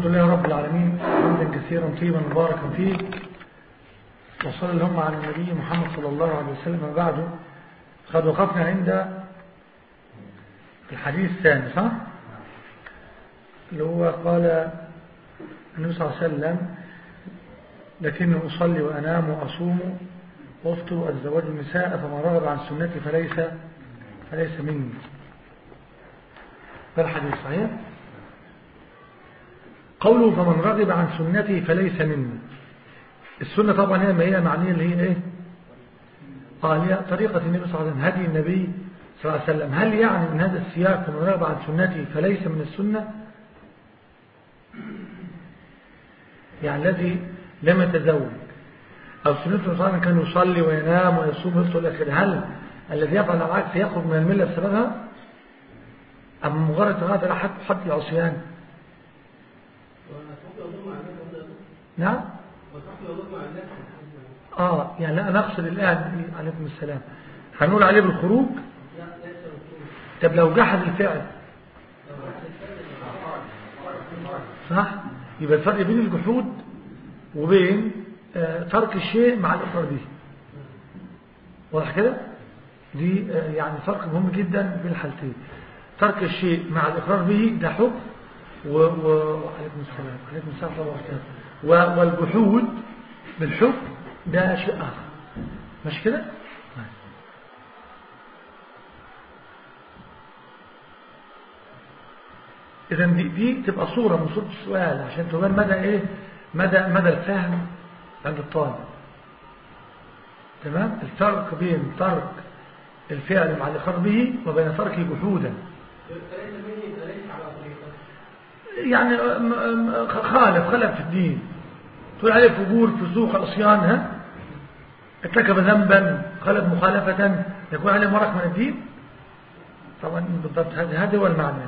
الحمد لله رب العالمين حمدا كثيرا طيبا مباركا فيه وصلى اللهم على النبي محمد صلى الله عليه وسلم وبعده قد وقفنا عند الحديث الثاني صح اللي هو قال النبي صلى الله عليه وسلم لكني أصلي وأنام وأصوم وأفطر وأتزوج النساء فما رغب عن سنتي فليس فليس مني ده الحديث صحيح قوله فمن رغب عن سنتي فليس مني السنة طبعا هي ما هي معنية اللي هي ايه قال هي طريقة النبي صلى الله عليه وسلم هدي النبي صلى الله عليه وسلم هل يعني من هذا السياق فمن رغب عن سنتي فليس من السنة يعني الذي لم يتزوج أو سنته صلى الله عليه وسلم كان يصلي وينام ويصوم ويفطر إلى آخره هل الذي يفعل العكس يخرج من الملة بسببها أم مجرد هذا حد حد العصيان نعم آه يعني لا نقصد الآن عليكم السلام هنقول عليه بالخروج طب لو جحد الفعل صح يبقى الفرق بين الجحود وبين آه ترك الشيء مع الإقرار به واضح كده دي آه يعني فرق مهم جدا بين الحالتين ترك الشيء مع الإقرار به ده حكم و... و... وعليكم السلام عليكم السلام ورحمة الله و... والجحود بالحكم ده شيء آخر مش كده إذا دي, دي تبقى صورة من صورة السؤال عشان تبان مدى إيه مدى مدى الفهم عند الطالب تمام الفرق بين ترك الفعل مع الإقرار به وبين تركه جحودا يعني خالف خالف في الدين تقول عليه فجور فسوق عصيان ها ارتكب ذنبا خالف مخالفة يكون عليه مرق من الدين طبعا بالضبط هذا هو المعنى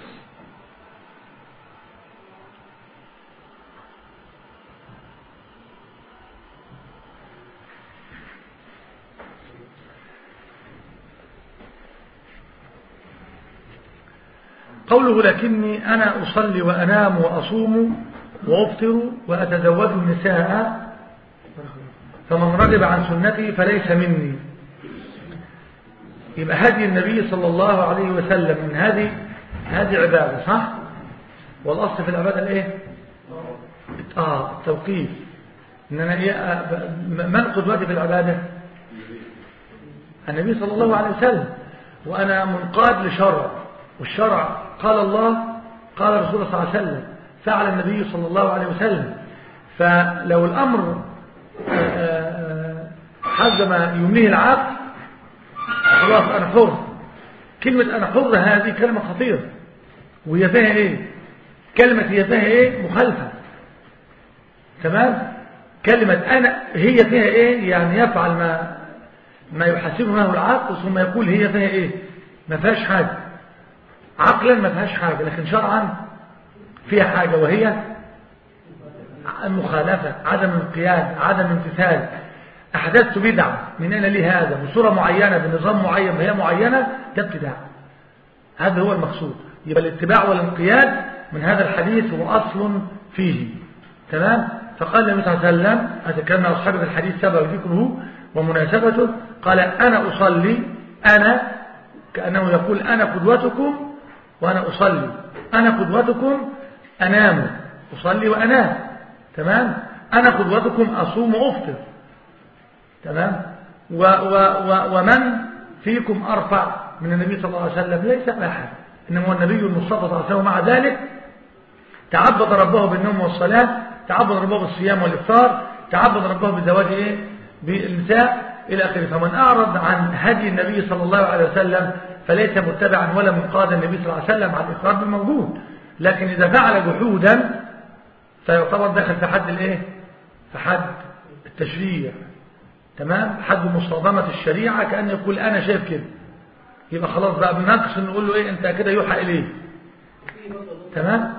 قوله لكني أنا أصلي وأنام وأصوم وأفطر وأتزوج النساء فمن رغب عن سنتي فليس مني يبقى هدي النبي صلى الله عليه وسلم من هذه هذه عبادة صح والأصل في العبادة الايه آه التوقيف إن أنا إيه من قدوتي في العبادة النبي صلى الله عليه وسلم وأنا منقاد لشرع والشرع قال الله قال رسول الله صلى الله عليه وسلم فعل النبي صلى الله عليه وسلم فلو الأمر حسب ما يمنيه العقل خلاص أنا حر كلمة أنا حر هذه كلمة خطيرة وهي فيها إيه كلمة هي فيها إيه مخالفة تمام كلمة أنا هي فيها إيه يعني يفعل ما ما يحسبه له العقل ثم يقول هي فيها إيه ما فيهاش حاجة عقلا ما فيهاش حاجة لكن شرعا فيها حاجة وهي المخالفة عدم الانقياد عدم امتثال أحدثت بدعة من أين لي هذا بصورة معينة بنظام معين وهي معينة ده ابتداع هذا هو المقصود يبقى الاتباع والانقياد من هذا الحديث هو أصل فيه تمام فقال النبي صلى الله عليه وسلم أتكلم أصحاب الحديث سبب ذكره ومناسبته قال أنا أصلي أنا كأنه يقول أنا قدوتكم وأنا أصلي أنا قدوتكم أنام أصلي وأنام تمام أنا قدوتكم أصوم وأفطر تمام و و و ومن فيكم أرفع من النبي صلى الله عليه وسلم ليس أحد إنما هو النبي المصطفى صلى الله عليه وسلم مع ذلك تعبد ربه بالنوم والصلاة تعبد ربه بالصيام والإفطار تعبد ربه بالزواج إيه بالنساء إلى آخره فمن أعرض عن هدي النبي صلى الله عليه وسلم فليس متبعا ولا منقاد النبي صلى الله عليه وسلم على الإقرار بالموجود لكن إذا فعل جحودا فيعتبر داخل في حد الايه في حد التشريع تمام حد مصادمة الشريعة كأن يقول أنا شايف كده يبقى خلاص بقى بنقص نقول له إيه أنت كده يوحى إليه تمام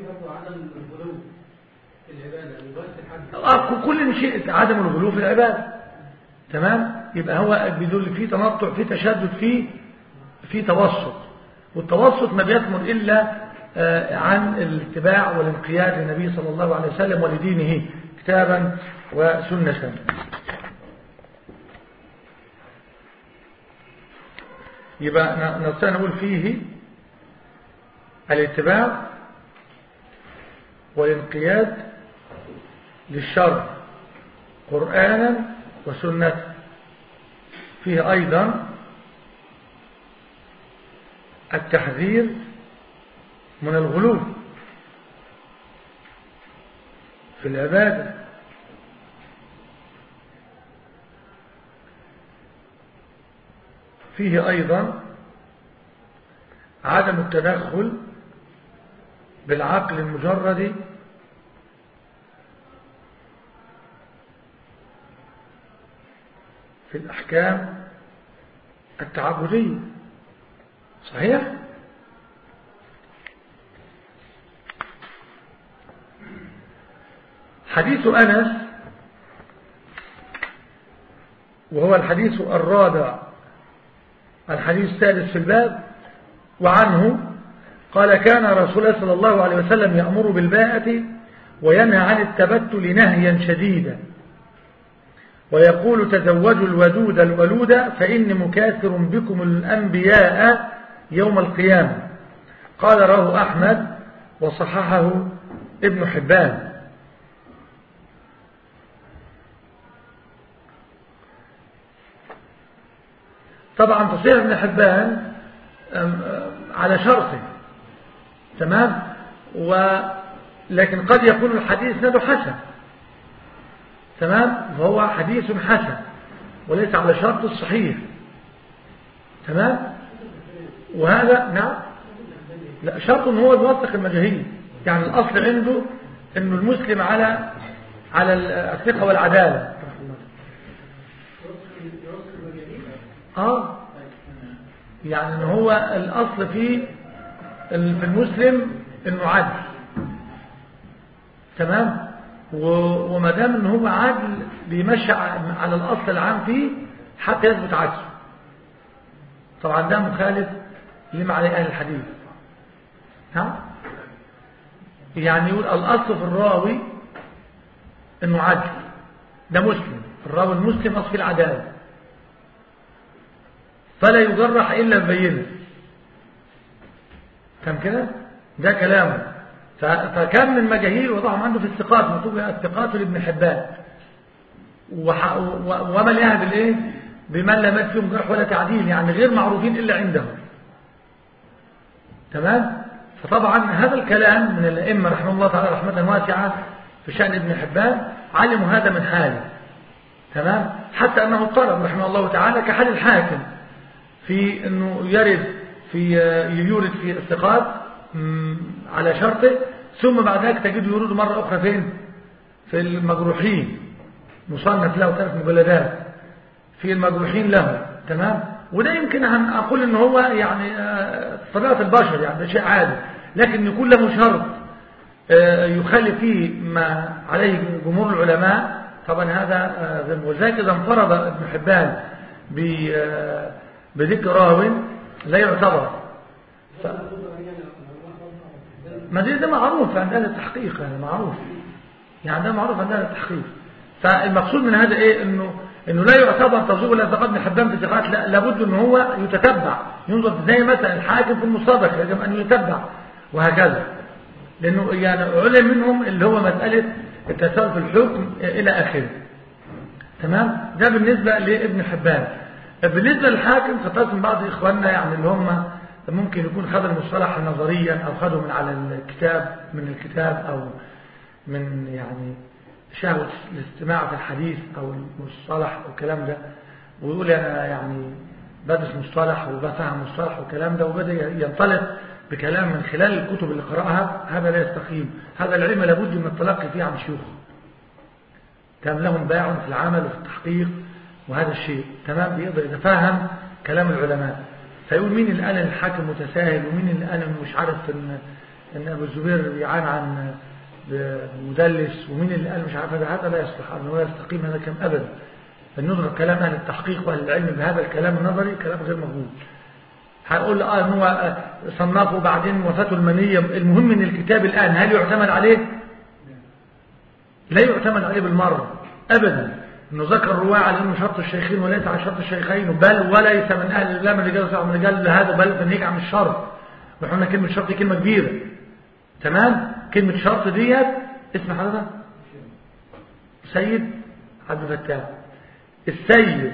آه كل شيء عدم الغلو في العبادة تمام يبقى هو بيدل فيه تنطع فيه تشدد فيه فيه توسط والتوسط ما بيثمر إلا عن الاتباع والانقياد للنبي صلى الله عليه وسلم ولدينه كتابا وسنة يبقى نستطيع نقول فيه الاتباع والانقياد للشر قرآنا وسنة فيه أيضا التحذير من الغلو في العبادة فيه أيضا عدم التدخل بالعقل المجرد في الأحكام التعبدية صحيح؟ حديث أنس وهو الحديث الرابع الحديث الثالث في الباب وعنه قال كان رسول الله صلى الله عليه وسلم يأمر بالباءة وينهى عن التبتل نهيا شديدا ويقول تزوجوا الودود الولود فإني مكاثر بكم الأنبياء يوم القيامة قال رواه أحمد وصححه ابن حبان طبعا تصحيح ابن حبان على شرطه تمام ولكن قد يكون الحديث نده حسن تمام وهو حديث حسن وليس على شرط الصحيح تمام وهذا نعم لا شرط ان هو يوثق المجاهيل يعني الاصل عنده انه المسلم على على الثقه والعداله اه يعني ان هو الاصل في في المسلم انه عدل تمام وما دام ان هو عدل بيمشي على الاصل العام فيه حتى يثبت عكسه طبعا ده مخالف لما عليه اهل الحديث ها يعني يقول الاصل في الراوي انه عدل ده مسلم الراوي المسلم اصل في العداله فلا يجرح الا ببينه كم كده ده كلامه فكم من مجاهيل وضعهم عنده في الثقات مكتوب الثقات لابن حبان ومن يهب الايه بمن لا مات فيهم جرح ولا تعديل يعني غير معروفين الا عنده تمام فطبعا هذا الكلام من الائمه رحمه الله تعالى رحمه واسعه في شان ابن حبان علموا هذا من حاله تمام حتى انه اضطرب رحمه الله تعالى كحال الحاكم في انه يرد في يورد في الثقات على شرطه ثم بعد ذلك تجده يورد مرة أخرى فين في المجروحين مصنف له ثلاث مجلدات في المجروحين له تمام وده يمكن أن أقول ان هو يعني طبيعة البشر يعني ده شيء عادي لكن يكون له شرط يخالف فيه ما عليه جمهور العلماء طبعا هذا وذلك إذا انفرد ابن حبان بذكر راو لا يعتبر ف... ما دي ده معروف عند اهل التحقيق يعني معروف يعني ده معروف عند اهل التحقيق فالمقصود من هذا ايه انه انه لا يعتبر تصويب ولا اعتقاد ابن حبان في ثقات لا لابد ان هو يتتبع ينظر زي مثلا الحاكم في المصادق يجب ان يتبع وهكذا لانه يعني علم منهم اللي هو مساله التساهل في الحكم الى اخره تمام ده بالنسبه لابن حبان بالنسبه للحاكم فقسم بعض اخواننا يعني اللي هم ممكن يكون خد المصطلح نظريا او خده من على الكتاب من الكتاب او من يعني شهوة الاستماع في الحديث او المصطلح او الكلام ده ويقول انا يعني بدرس مصطلح وبفهم مصطلح والكلام ده وبدا ينطلق بكلام من خلال الكتب اللي قرأها هذا لا يستقيم هذا العلم لابد من التلقي فيه عن شيوخ كان لهم باع في العمل وفي التحقيق وهذا الشيء تمام بيقدر يتفهم كلام العلماء فيقول مين اللي قال الحاكم متساهل ومين اللي قال مش عارف ان ان ابو الزبير بيعاني عن مدلس ومين اللي قال مش عارف هذا هذا لا يصلح انه لا يستقيم هذا كلام ابدا فنظر كلام اهل التحقيق واهل العلم بهذا الكلام النظري كلام غير مقبول هقول اه ان هو صنفه وبعدين وفاته المنية المهم ان الكتاب الان هل يعتمد عليه لا يعتمد عليه بالمرة ابدا انه ذكر الرواية على انه شرط الشيخين وليس على شرط الشيخين بل وليس من اهل لا من رجال صاحب من رجال هذا بل تنهيك عن الشرط وحنا كلمة شرط كلمة كبيرة تمام كلمة شرط ديت اسم حضرتك سيد عبد الفتاح السيد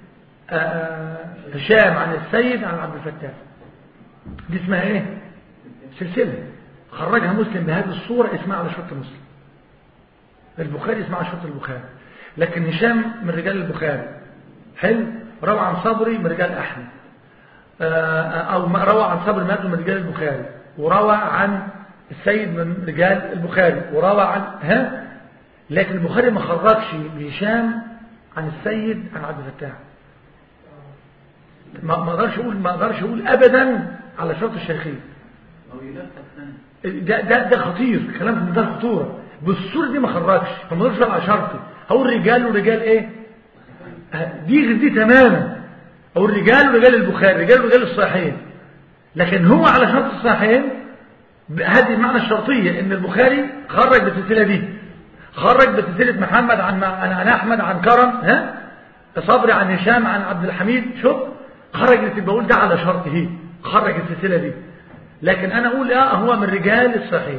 هشام عن السيد عن عبد الفتاح دي اسمها ايه سلسلة خرجها مسلم بهذه الصورة اسمها على شرط مسلم البخاري اسمها على شرط البخاري لكن هشام من رجال البخاري حلو روى عن صبري من رجال احمد او روى عن صبري مات من رجال البخاري وروى عن السيد من رجال البخاري وروى عن ها لكن البخاري ما خرجش هشام عن السيد عن عبد الفتاح ما اقدرش اقول ما اقدرش اقول ابدا على شرط الشيخين ده ده ده خطير كلام في منتهى الخطوره بالصوره دي ما خرجش فما اقدرش على شرطي اقول رجال ورجال ايه دي غير دي تماما اقول رجال ورجال البخاري رجال ورجال الصحيحين لكن هو على شرط الصحيحين هذه المعنى الشرطيه ان البخاري خرج بالسلسله دي خرج بسلسله محمد عن عن احمد عن كرم ها صبري عن هشام عن عبد الحميد شوف خرج بقول ده على شرطه خرج السلسله دي لكن انا اقول اه هو من رجال الصحيح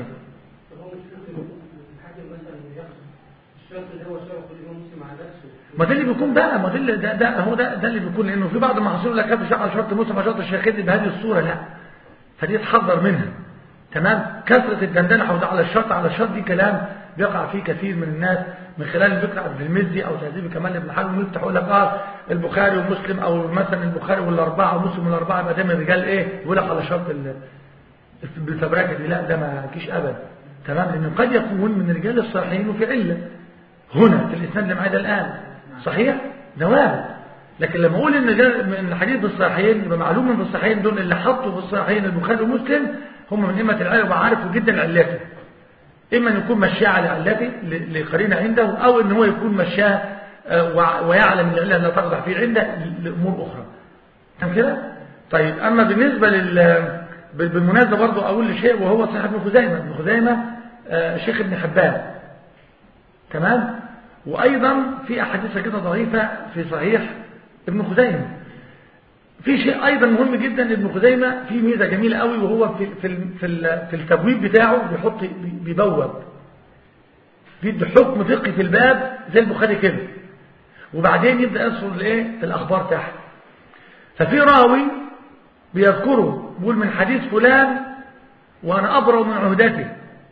ما ده اللي بيكون بقى ما ده اللي ده, ده هو ده ده اللي بيكون لانه في بعض المحاصيل لك كتب على شرط مسلم على شرط الشيخين بهذه الصوره لا فدي تحذر منها تمام كثره الدندنه حول على الشرط على الشرط دي كلام بيقع فيه كثير من الناس من خلال الفكر عبد المزي او تهذيب كمال ابن حزم يفتح يقول لك اه البخاري ومسلم او مثلا البخاري والاربعه ومسلم والاربعه يبقى ده من رجال ايه يقول لك على شرط بالفبركه دي لا ده ما فيش ابدا تمام لانه قد يكون من رجال الصحيحين وفي عله هنا في الاسناد اللي معايا ده الان صحيح ده وارد لكن لما اقول ان من الحديث بالصحيحين يبقى معلوم من الصحيحين دول اللي حطوا في الصحيحين البخاري ومسلم هم من ائمه العلم وعارفوا جدا علته إما أن يكون مشاه على علته لقرينة عنده أو أن هو يكون مشاه ويعلم العلة لا تقضع فيه عنده لأمور أخرى تمام كده؟ طيب أما بالنسبة لل بالمناسبة برضو أقول لشيء وهو صحيح ابن خزيمة ابن خزيمة شيخ ابن حبان تمام؟ وأيضا في أحاديث كده ضعيفة في صحيح ابن خزيمة في شيء ايضا مهم جدا ابن خزيمه في ميزه جميله قوي وهو في في في, في التبويب بتاعه بيحط بيبوب بيدي حكم فقهي في الباب زي البخاري كده وبعدين يبدا يذكر الايه الاخبار تحت ففي راوي بيذكره بيقول من حديث فلان وانا ابرأ من عهدته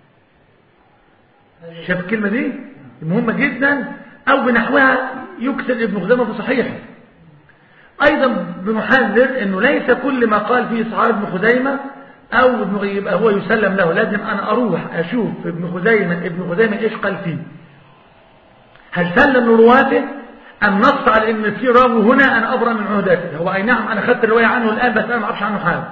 شاف الكلمه دي مهمه جدا او بنحوها يكتب ابن خزيمه في صحيحه أيضا بنحذر أنه ليس كل ما قال فيه صحابة ابن خزيمة أو يبقى هو يسلم له لازم أنا أروح أشوف ابن خزيمة ابن خزيمة إيش قال فيه هل سلم لرواته أم نص على أن في راوي هنا أنا أبرأ من عهدته هو أي نعم أنا خدت الرواية عنه الآن بس أنا ما أعرفش عنه حاجة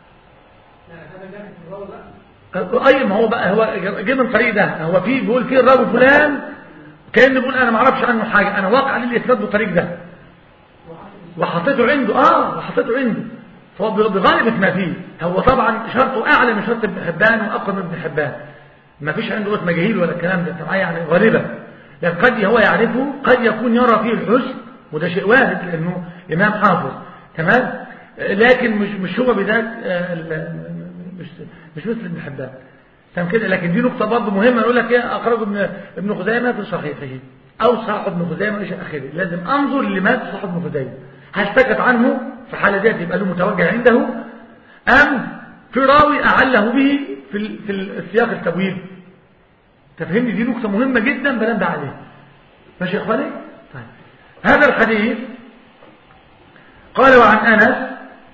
أي ما هو بقى هو جه من طريق ده هو في بيقول فيه الراوي فلان كان بيقول أنا ما أعرفش عنه حاجة أنا واقع عليه الإسناد بالطريق ده وحطيته عنده اه وحطيته عنده فهو بغالبة ما فيه هو طبعا شرطه اعلى من شرط ابن حبان واقوى من ابن حبان ما فيش عنده اسم مجاهيل ولا الكلام ده معايا يعني غالبا لان قد هو يعرفه قد يكون يرى فيه الحسن وده شيء وارد لانه امام حافظ تمام لكن مش مش هو بذات مش مش مثل ابن حبان تمام كده لكن دي نقطه برضه مهمه يقول لك ايه اخرج ابن ابن خزيمه في صحيحه او صحيح ابن خزيمه ايش اخره لازم انظر لماذا صحيح ابن خزيمه هل سكت عنه في حالة ذات يبقى له متوجه عنده أم في راوي أعله به في في السياق التبويب تفهمني دي نقطة مهمة جدا بنبه عليها ماشي يا إخواني طيب هذا الحديث قال وعن أنس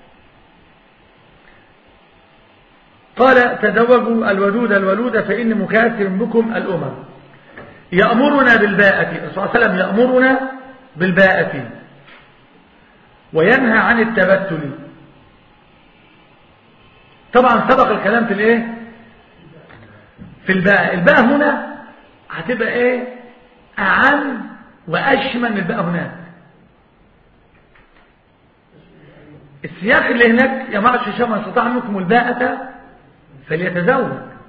قال تزوجوا الودود الولود فإني مكاثر بكم الأمم يأمرنا بالباءة صلى الله عليه وسلم يأمرنا بالباءة وينهى عن التبتل طبعا سبق الكلام في الايه في الباء الباء هنا هتبقى ايه اعم واشمل من الباء هناك السياق اللي هناك يا معشر الشباب من استطاع منكم الباءة فليتزوج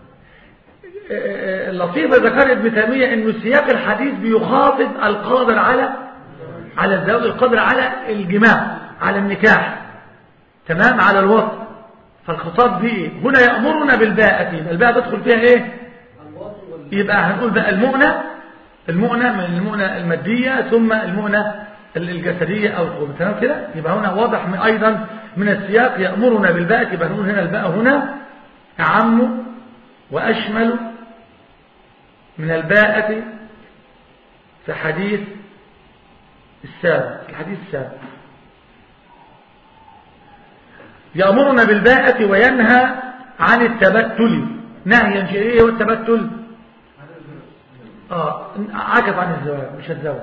اللطيفة ذكر ابن تيمية انه سياق الحديث بيخاطب القادر على على الزواج القادر على الجماع على النكاح تمام على الوطن فالخطاب دي هنا يأمرنا بالباءة الباءة تدخل فيها ايه يبقى هنقول بقى المؤنة المؤنة من المؤنة المادية ثم المؤنة الجسدية أو القوة تمام كده يبقى هنا واضح من أيضا من السياق يأمرنا بالباء يبقى نقول هنا الباء هنا أعم وأشمل من الباءة في حديث السابق الحديث السابق يأمرنا بالباءة وينهى عن التبتل نهيا ايه هو التبتل اه عكف عن الزواج مش الزواج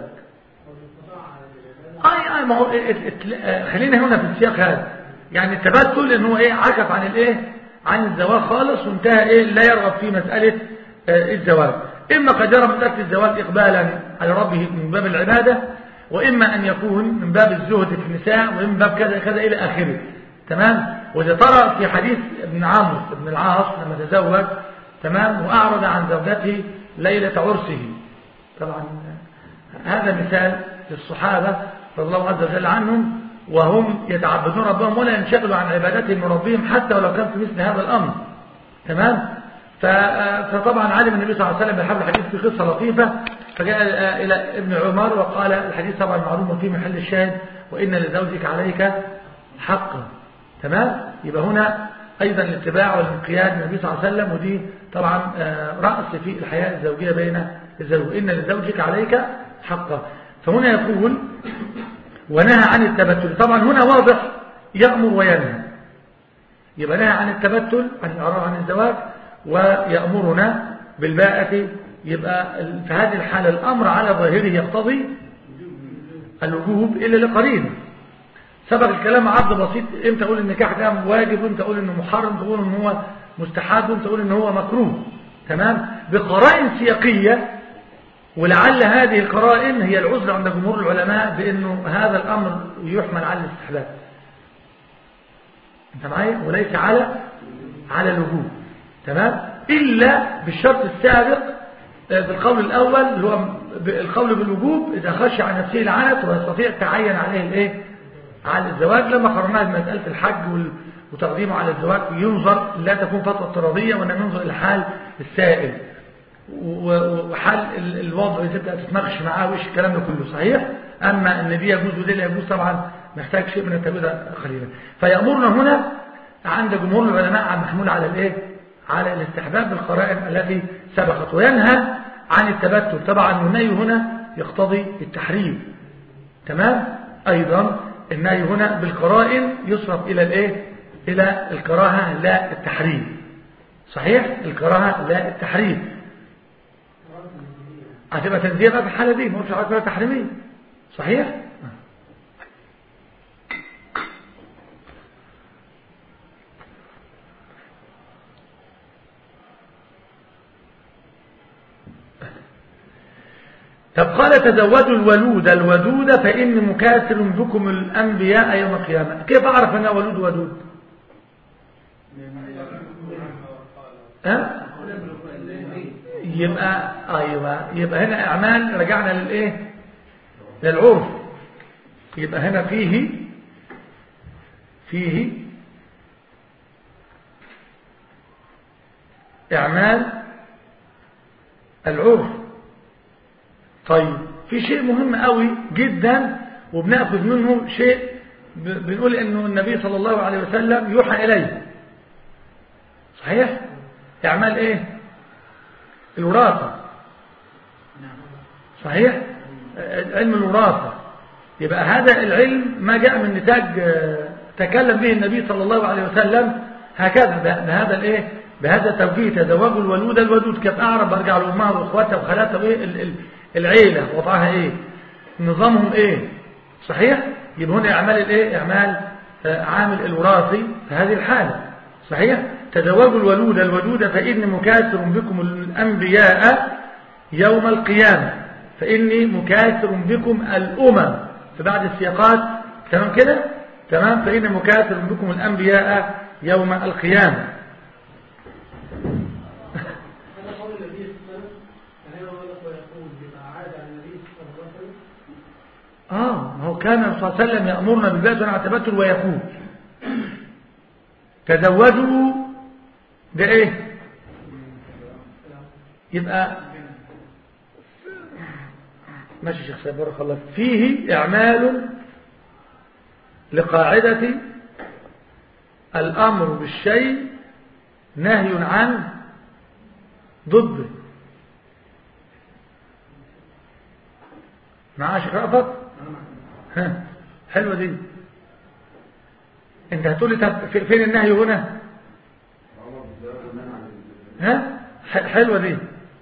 اي اي ما هو خلينا هنا في السياق هذا يعني التبتل ان هو ايه عكف عن الايه عن الزواج خالص وانتهى ايه لا يرغب في مسألة آه الزواج اما قد يرى مسألة الزواج اقبالا على ربه من باب العبادة واما ان يكون من باب الزهد في النساء ومن باب كذا كذا الى اخره تمام وإذا ترى في حديث ابن عمرو بن العاص لما تزوج تمام وأعرض عن زوجته ليلة عرسه طبعا هذا مثال للصحابة رضي الله عز وجل عنهم وهم يتعبدون ربهم ولا ينشغلوا عن عبادتهم وربهم حتى ولو كان في مثل هذا الأمر تمام فطبعا علم النبي صلى الله عليه وسلم بحب الحديث في قصة لطيفة فجاء إلى ابن عمر وقال الحديث طبعا معلوم في محل الشاهد وإن لزوجك عليك حقا تمام يبقى هنا أيضا الاتباع والانقياد للنبي صلى الله عليه وسلم ودي طبعا رأس في الحياة الزوجية بين الزوج إن لزوجك عليك حقا فهنا يقول ونهى عن التبتل طبعا هنا واضح يأمر وينهى يبقى نهى عن التبتل عن الإعراض عن الزواج ويأمرنا بالباءة يبقى في هذه الحالة الأمر على ظاهره يقتضي الوجوب إلا لقرينه سبق الكلام عرض بسيط امتى اقول النكاح ده واجب وامتى اقول انه محرم تقول ان هو مستحب وامتى اقول ان هو مكروه تمام بقرائن سياقيه ولعل هذه القرائن هي العذر عند جمهور العلماء بانه هذا الامر يحمل على الاستحباب انت معايا وليس على على الوجوب تمام الا بالشرط السابق بالقول الاول اللي هو القول بالوجوب اذا خشي عن نفسه العنت ويستطيع تعين عليه الايه على الزواج لما قررناها بمسألة الحج وتقديمه على الزواج ينظر لا تكون فترة اضطرارية وإنما ينظر إلى حال السائل وحال الوضع تبدأ تتناقش معاه وإيش الكلام ده كله صحيح أما أن دي يجوز ودي لا يجوز طبعا محتاج شيء من التجويد قليلا فيأمرنا هنا عند جمهور العلماء عن محمول على الإيه على الاستحباب بالقرائن التي سبقت وينهى عن التبتل طبعا النهي هنا يقتضي التحريم تمام أيضا النهي هنا بالقرائن يصرف إلى الايه إلى الكراهة لا التحريم صحيح الكراهة لا التحريم هتبقى تنزيه بقى في الحالة دي ما قلتش حاجة تحريمية صحيح طب قال تزوجوا الولود الودود فإني مكاثر بكم الأنبياء يوم القيامة كيف أعرف أنها ولود ودود ها؟ يبقى أيوة يبقى هنا أعمال رجعنا للإيه للعرف يبقى هنا فيه فيه إعمال العرف طيب في شيء مهم قوي جدا وبناخذ منه شيء بنقول انه النبي صلى الله عليه وسلم يوحى اليه صحيح اعمال ايه الوراثه صحيح علم الوراثه يبقى هذا العلم ما جاء من نتاج تكلم به النبي صلى الله عليه وسلم هكذا بهذا الايه بهذا التوجيه تزوجوا الولود الودود كيف اعرف برجع لامها واخواتها وخالاتها وايه العيلة وضعها ايه نظامهم ايه صحيح يبقى هنا اعمال الايه اعمال عامل الوراثي في هذه الحالة صحيح تزوجوا الولود الودود فإني مكاثر بكم الأنبياء يوم القيامة فإني مكاثر بكم الأمم في بعض السياقات تمام كده تمام فإن مكاتب بكم الأنبياء يوم القيامة هذا قول النبي صلى الله عليه وسلم يعني هو لك ويقول بما عاد عن النبي صلى الله عليه وسلم آه ما هو كان صلى الله عليه وسلم يأمرنا بالبيت ونعى التبتل ويقول تزوجوا ده ايه يبقى ماشي شيخ سيد بارك الله فيك. فيه إعمال لقاعدة الأمر بالشيء نهي عن ضده معاه شيخ رأفت ها حلوة دي انت هتقول لي طب في- فين النهي هنا ها ح- حلوة دي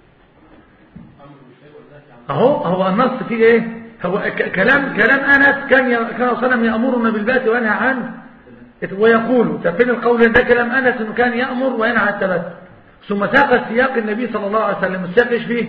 اهو هو النص فيه ايه هو ك- كلام كلام انس كان ي- كان صلى الله عليه وسلم يامرنا بالبات وينهى عنه ويقول طب فين القول ده كلام انس انه كان يامر وينهى عن التبت ثم ساق سياق النبي صلى الله عليه وسلم السياق ايش فيه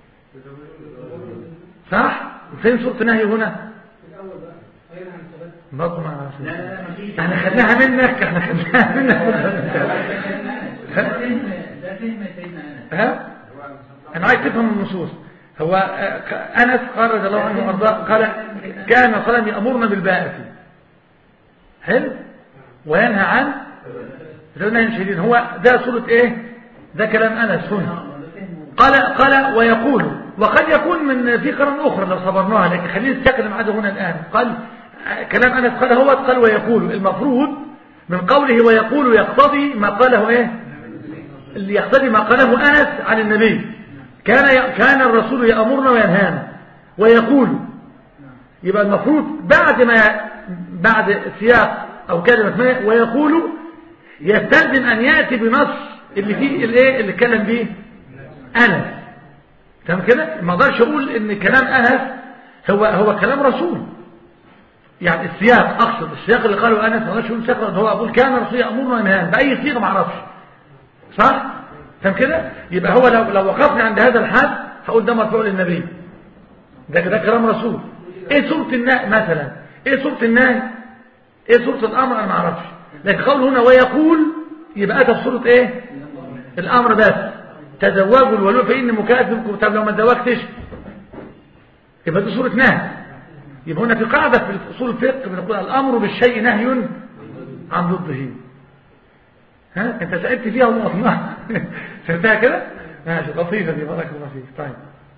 صح فين سوره النهي هنا في الأول بقى غير عن الثبات برضه ما لا لا لا مفيش احنا خدناها منك احنا خدناها منك ده فهم ده فهم سيدنا انس ها انا عايز تفهم النصوص هو آه، انس قال رضي الله عنه وارضاه قال كان صلى الله عليه وسلم يامرنا بالباءة حلو وينهى عن نهي شديد هو ده صورة ايه ده كلام انس هنا قال قال ويقول وقد يكون من في قرن اخرى لو صبرناها لكن خلينا نستخدم عاده هنا الان قال آه، كلام انس قال هو قال ويقول المفروض من قوله ويقول يقتضي ما قاله ايه اللي يقتضي ما قاله انس عن النبي كان ي... كان الرسول يامرنا وينهانا ويقول يبقى المفروض بعد ما بعد سياق او كلمه ما ويقول يستلزم ان ياتي بنص اللي فيه الايه اللي اتكلم بيه انس تمام كده ما اقدرش اقول ان كلام انس هو هو كلام رسول يعني السياق اقصد السياق اللي قاله انس ما اقدرش اقول سياق هو اقول كان الرسول يامرنا وينهانا باي صيغه ما اعرفش صح تمام كده يبقى هو لو لو وقفنا عند هذا الحد هقول ده مرفوع للنبي ده ده كلام رسول ايه سوره النهي مثلا ايه سوره النهي ايه سوره الامر انا ما اعرفش لكن قوله هنا ويقول يبقى اتى في سوره ايه الامر بس تزوجوا الولود فان مكاتبكم طب لو ما تزوجتش يبقى دي سوره نهي يبقى هنا في قاعده في اصول الفقه بنقول الامر بالشيء نهي عن ضده ها انت سألت فيها وقفناها فهمتها كده ماشي لطيفة دي بارك الله فيك طيب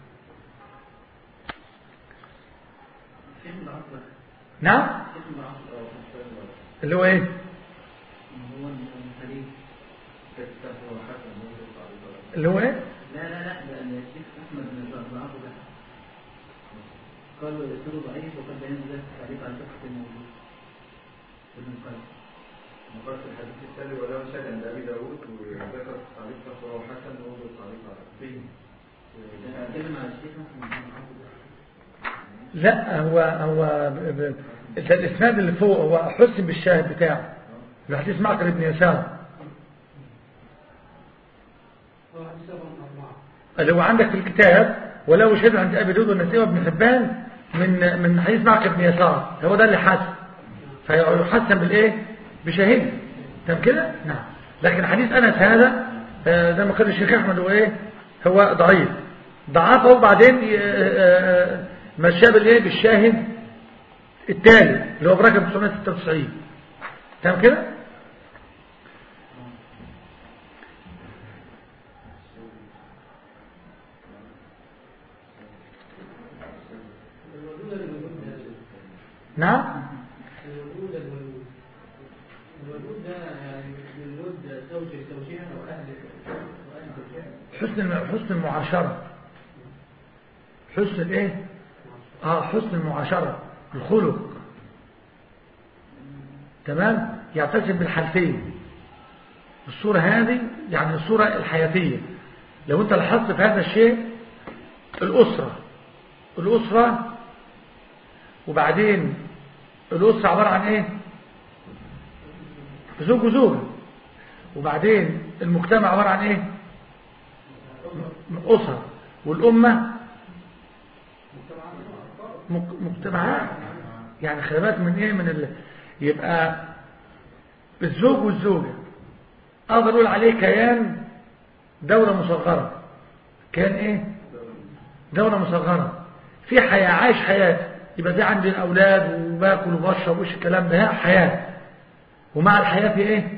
فهم العصر نعم فهم العصر أو فهم اللي هو ايه هو الخليل كتاب وحسن اللي هو ايه لا لا لا ده الشيخ احمد بن ضعفه ده قال الاسناد ضعيف وقد بين ذلك التعليق على فقه الموجود ابن القيم مقاس الحديث الثاني ولا شك عند ابي داود وذكر تعليق فهو حسن وهو تعليق على فين انا اتكلم على الشيخ احمد بن ضعفه ده لا هو هو ب- ب- ده الاسناد اللي فوق هو حسن بالشاهد بتاعه الحديث معقل ابن يسار هو حديث رقم أربعة اللي هو عندك في الكتاب ولو شهد عند ابي داود والنسائي وابن حبان من من حديث معقل ابن يسار هو ده اللي حسن فيحسن بالايه بشاهد تمام كده نعم لكن حديث انس هذا آه، زي ما قال الشيخ احمد هو ايه هو ضعيف ضعفه وبعدين آه، آه، آه، مشاه بالايه بالشاهد التالي اللي هو برقم 996 تمام كده الودود الولود ده نعم الودود الولود الودود ده يعني من ود زوج لزوجها وأهل وأهل زوجها حسن حسن المعاشرة حسن الايه اه حسن المعاشرة الخلق تمام يعتزم بالحالتين الصورة هذه يعني الصورة الحياتية لو انت لاحظت في هذا الشيء الأسرة الأسرة وبعدين الأسرة عبارة عن ايه زوج وزوجة وبعدين المجتمع عبارة عن ايه أسر والأمة مك- مجتمعات يعني خلي بالك من ايه من ال... يبقى الزوج والزوجة اقدر اقول عليه كيان دولة مصغرة كيان ايه دولة مصغرة في حياة عايش حياة يبقى في عندي الاولاد وباكل وبشرب وش الكلام ده حياة ومع الحياة في ايه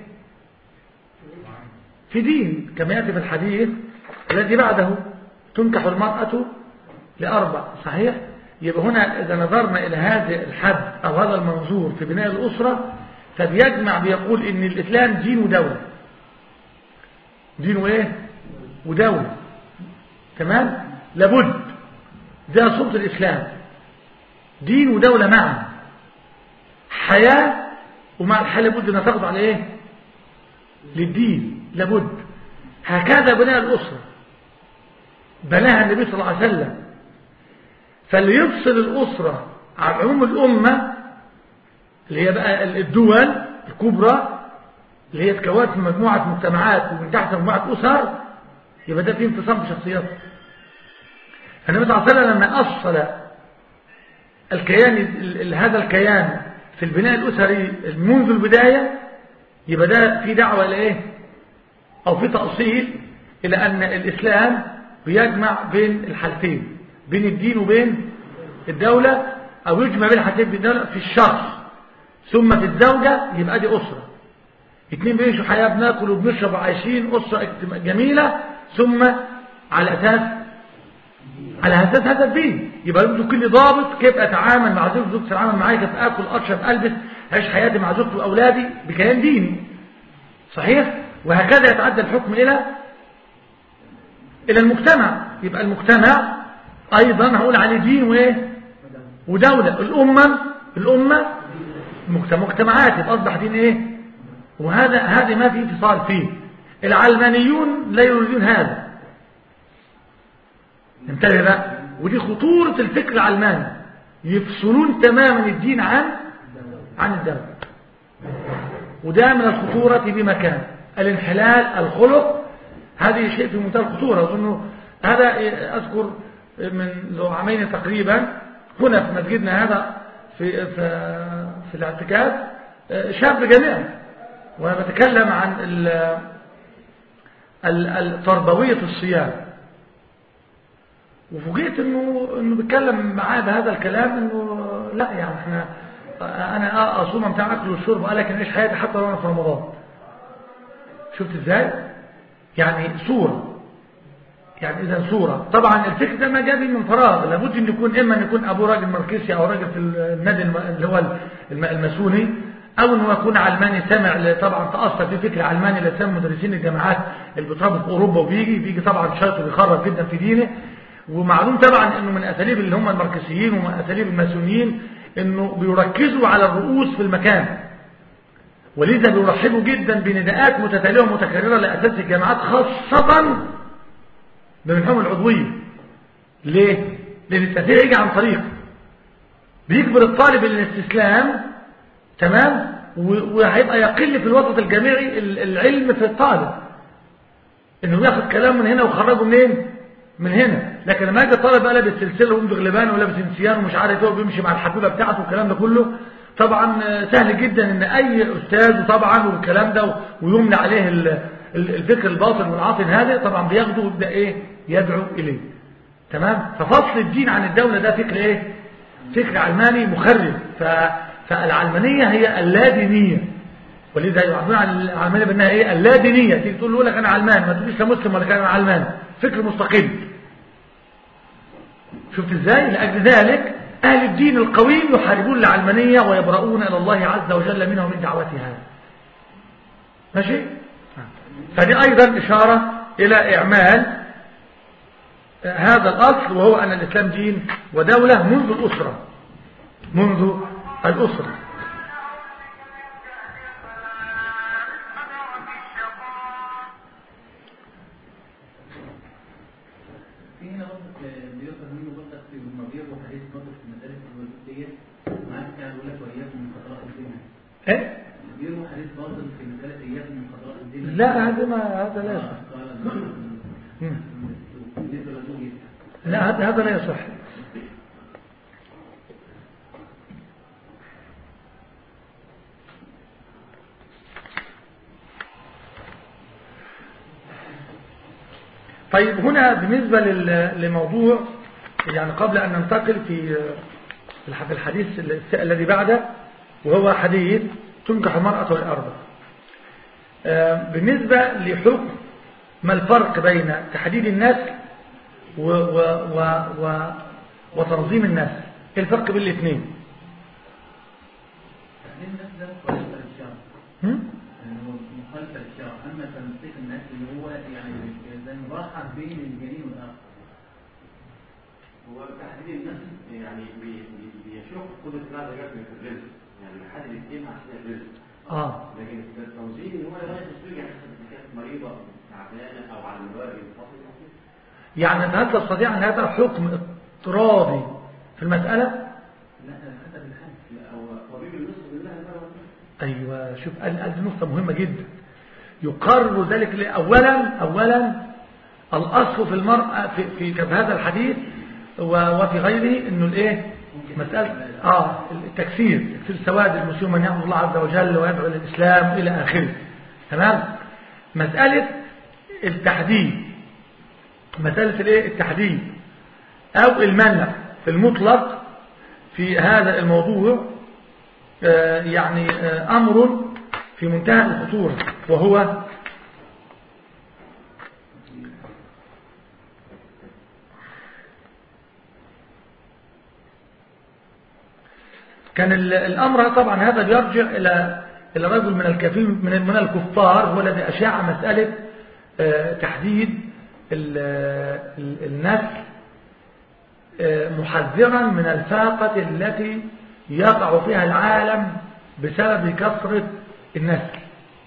في دين كما يأتي في الحديث الذي بعده تنكح المرأة لأربع صحيح يبقى هنا إذا نظرنا إلى هذا الحد أو هذا المنظور في بناء الأسرة فبيجمع بيقول إن الإسلام دين ودولة دين وإيه ودولة تمام لابد ده صوت الإسلام دين ودولة معا حياة ومع الحياة لابد أن تخضع على إيه للدين لابد هكذا بناء الأسرة بناها النبي صلى الله عليه وسلم فاللي يفصل الأسرة عن عموم الأمة اللي هي بقى الدول الكبرى اللي هي تكونت من مجموعة مجتمعات ومن تحت مجموعة أسر يبقى ده فيه انفصام في شخصياته النبي صلى الله عليه وسلم لما أصل الكيان هذا الكيان في البناء الأسري منذ البداية يبقى ده في دعوة إلى إيه أو في تأصيل إلى أن الإسلام بيجمع بين الحالتين بين الدين وبين الدولة أو يجمع بين الحالتين بين الدولة في الشخص ثم في الزوجة يبقى دي أسرة اتنين بيعيشوا حياة بناكل وبنشرب وعايشين أسرة جميلة ثم على أساس على أساس هذا الدين يبقى لازم كل ضابط كيف أتعامل مع زوجتي زوجتي تتعامل معايا كيف آكل أشرب ألبس أعيش حياتي مع زوجتي وأولادي بكيان ديني صحيح وهكذا يتعدى الحكم إلى إلى المجتمع يبقى المجتمع أيضا هقول عليه دين وإيه ودولة الأمة الأمة مجتمعات يبقى أصبح دين إيه وهذا هذا ما في اتصال فيه العلمانيون لا يريدون هذا انتبه بقى ودي خطورة الفكر العلماني يفصلون تماما الدين عن عن الدولة وده من الخطورة بمكان الانحلال الخلق هذه شيء في منتهى الخطورة أظن هذا أذكر من ذو عامين تقريبا هنا في مسجدنا هذا في في, في الاعتكاف شاب جامعي وانا بتكلم عن تربوية الصيام وفوجئت انه انه بيتكلم معاه بهذا الكلام انه لا يعني احنا انا اصوم بتاع اكل والشرب وقال لك اعيش حياتي حتى لو انا في رمضان شفت ازاي يعني صورة يعني اذا صورة طبعا الفكر ده ما جابي من فراغ لابد ان يكون اما ان يكون ابوه راجل ماركسي او راجل في النادي اللي هو الماسوني او انه يكون علماني سمع طبعا تاثر في فكر علماني لسان مدرسين الجامعات اللي بيتربوا في اوروبا وبيجي بيجي طبعا شايط وبيخرب جدا في دينه ومعلوم طبعا انه من اساليب اللي هم الماركسيين ومن اساليب الماسونيين انه بيركزوا على الرؤوس في المكان ولذا بيرحبوا جدا بنداءات متتاليه ومتكرره لاساس الجامعات خاصه بمنحهم العضويه ليه لان التاثير يجي عن طريق بيجبر الطالب الاستسلام تمام وهيبقى يقل في الوسط الجامعي العلم في الطالب انه ياخد كلام من هنا ويخرجه منين من هنا لكن لما يجي الطالب بقى لابس سلسله ويمضغ غلبان ولابس انسيان ومش عارف ايه وبيمشي مع الحبيبه بتاعته والكلام ده كله طبعا سهل جدا ان اي استاذ طبعا والكلام ده ويملى عليه الفكر الباطل والعاطل هذا طبعا بياخده ويبدا ايه يدعو اليه تمام ففصل الدين عن الدوله ده فكر ايه فكر علماني مخرب ف فالعلمانيه هي اللادينيه ولذا يعبرون عن العلمانيه بانها ايه اللادينيه تيجي تقول له لك انا علمان ما تقوليش لا مسلم ولا كان انا علمان فكر مستقل شفت ازاي لاجل ذلك اهل الدين القويم يحاربون العلمانيه ويبرؤون الى الله عز وجل منها ومن دعوتها ماشي فدي ايضا اشاره الى اعمال هذا الاصل وهو ان الاسلام دين ودوله منذ الاسره منذ الاسره في هنا برضه بيؤخذ منه برضه في المضيق وحديث برضه في مسألة الوجود ديت معاك كان بيقول لك وإياكم من خطرات الدنيا ايه بيروي حديث برضه في مسألة إياكم من خطرات الدنيا لا هذا ما هذا لا يصح آه، قال مم. بالنسبة للزوج لا هذا هذا لا يصح طيب هنا بالنسبة لل- لموضوع يعني قبل أن ننتقل في في الحديث الذي بعده وهو حديث تنكح المرأة والأربع آه، بالنسبة لحكم ما الفرق بين تحديد النسل و و و و وتنظيم النسل ايه الفرق بين الاثنين تحديد الناس ده مخالفة للشرع هم؟ يعني هو مخالفة للشرع أما تنسيق الناس اللي هو يعني زي مراحة بين الجنين والآخر هو تحديد النسل يعني بي- بي- بيشوف قدرة الله عز وجل في الرزق يعني يحدد الدين عشان الرزق اه لكن التوزيع ان هو يغير تسويق يعني حسب اذا كانت مريضه أو تعبانه او على الموارد الفصل يعني هل تستطيع ان هذا حكم اضطرابي في المسألة لا حسب الحد او طبيب النصف بالله بقى ايوه شوف قال قال دي نقطة مهمة جدا يقرر ذلك ليه؟ اولا اولا الاصل في المرأة في في في هذا الحديث و- وفي غيره انه الايه مسألة اه التكفير تكفير سواد المسلم من يعبد الله عز وجل ويدعو الى الاسلام الى اخره تمام مسألة التحديد مسألة الايه التحديد او المنع في المطلق في هذا الموضوع آه، يعني آه، أمر في منتهى الخطورة وهو كان ال- الأمر طبعا هذا بيرجع إلى إلى رجل من الكثير من من الكفار هو الذي أشاع مسألة آه، تحديد ال- ال- النسل آه، محذرا من الفاقة التي يقع فيها العالم بسبب كثرة النسل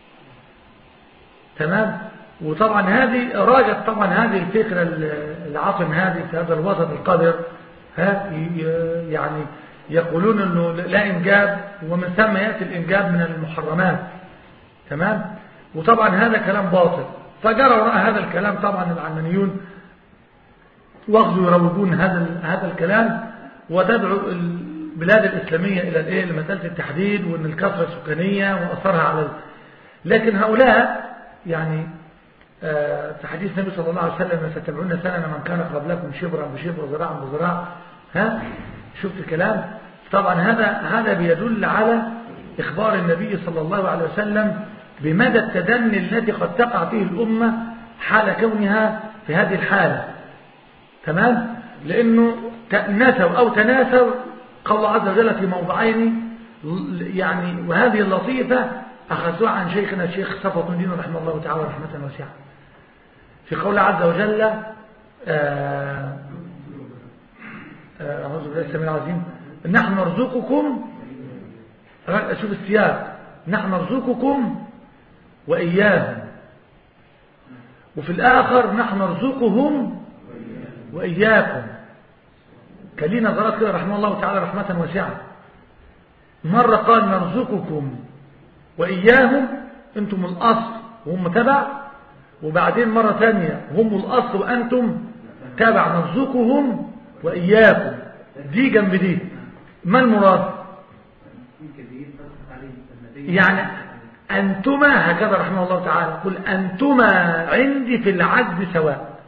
تمام وطبعا هذه راجت طبعا هذه الفكرة العاصم هذه في هذا الوسط القذر ها ي- يعني يقولون انه لا انجاب ومن ثم ياتي الانجاب من المحرمات تمام وطبعا هذا كلام باطل فجرى وراء هذا الكلام طبعا العلمانيون واخذوا يروجون هذا ال- هذا الكلام وتدعو البلاد الإسلامية إلى الإيه لمسألة التحديد وأن الكثرة السكانية وأثرها على ال- لكن هؤلاء يعني آه، في حديث النبي صلى الله عليه وسلم ستتبعون سنن من كان قبلكم شبرا بشبر وذراعا بذراع ها شفت الكلام طبعا هذا هذا بيدل على إخبار النبي صلى الله عليه وسلم بمدى التدني الذي قد تقع فيه الأمة حال كونها في هذه الحالة تمام لأنه تناسوا أو تناسوا قول الله عز وجل في موضعين يعني وهذه اللطيفة أخذوها عن شيخنا الشيخ صفوة الدين رحمه الله تعالى رحمة واسعة في قول عز وجل آه، آه، أعوذ بالله السميع العظيم نحن نرزقكم شوف السياق نحن نرزقكم وإياهم وفي الآخر نحن نرزقهم وإياكم كان ليه نظرات كده رحمه الله تعالى رحمة واسعة مرة قال نرزقكم وإياهم أنتم الأصل وهم تبع وبعدين مرة ثانية هم الأصل وأنتم تبع نرزقهم وإياكم دي جنب دي ما المراد كبير تصدق عليه النتيجة يعني أنتما هكذا رحمه الله تعالى قل أنتما عندي في العجز سواء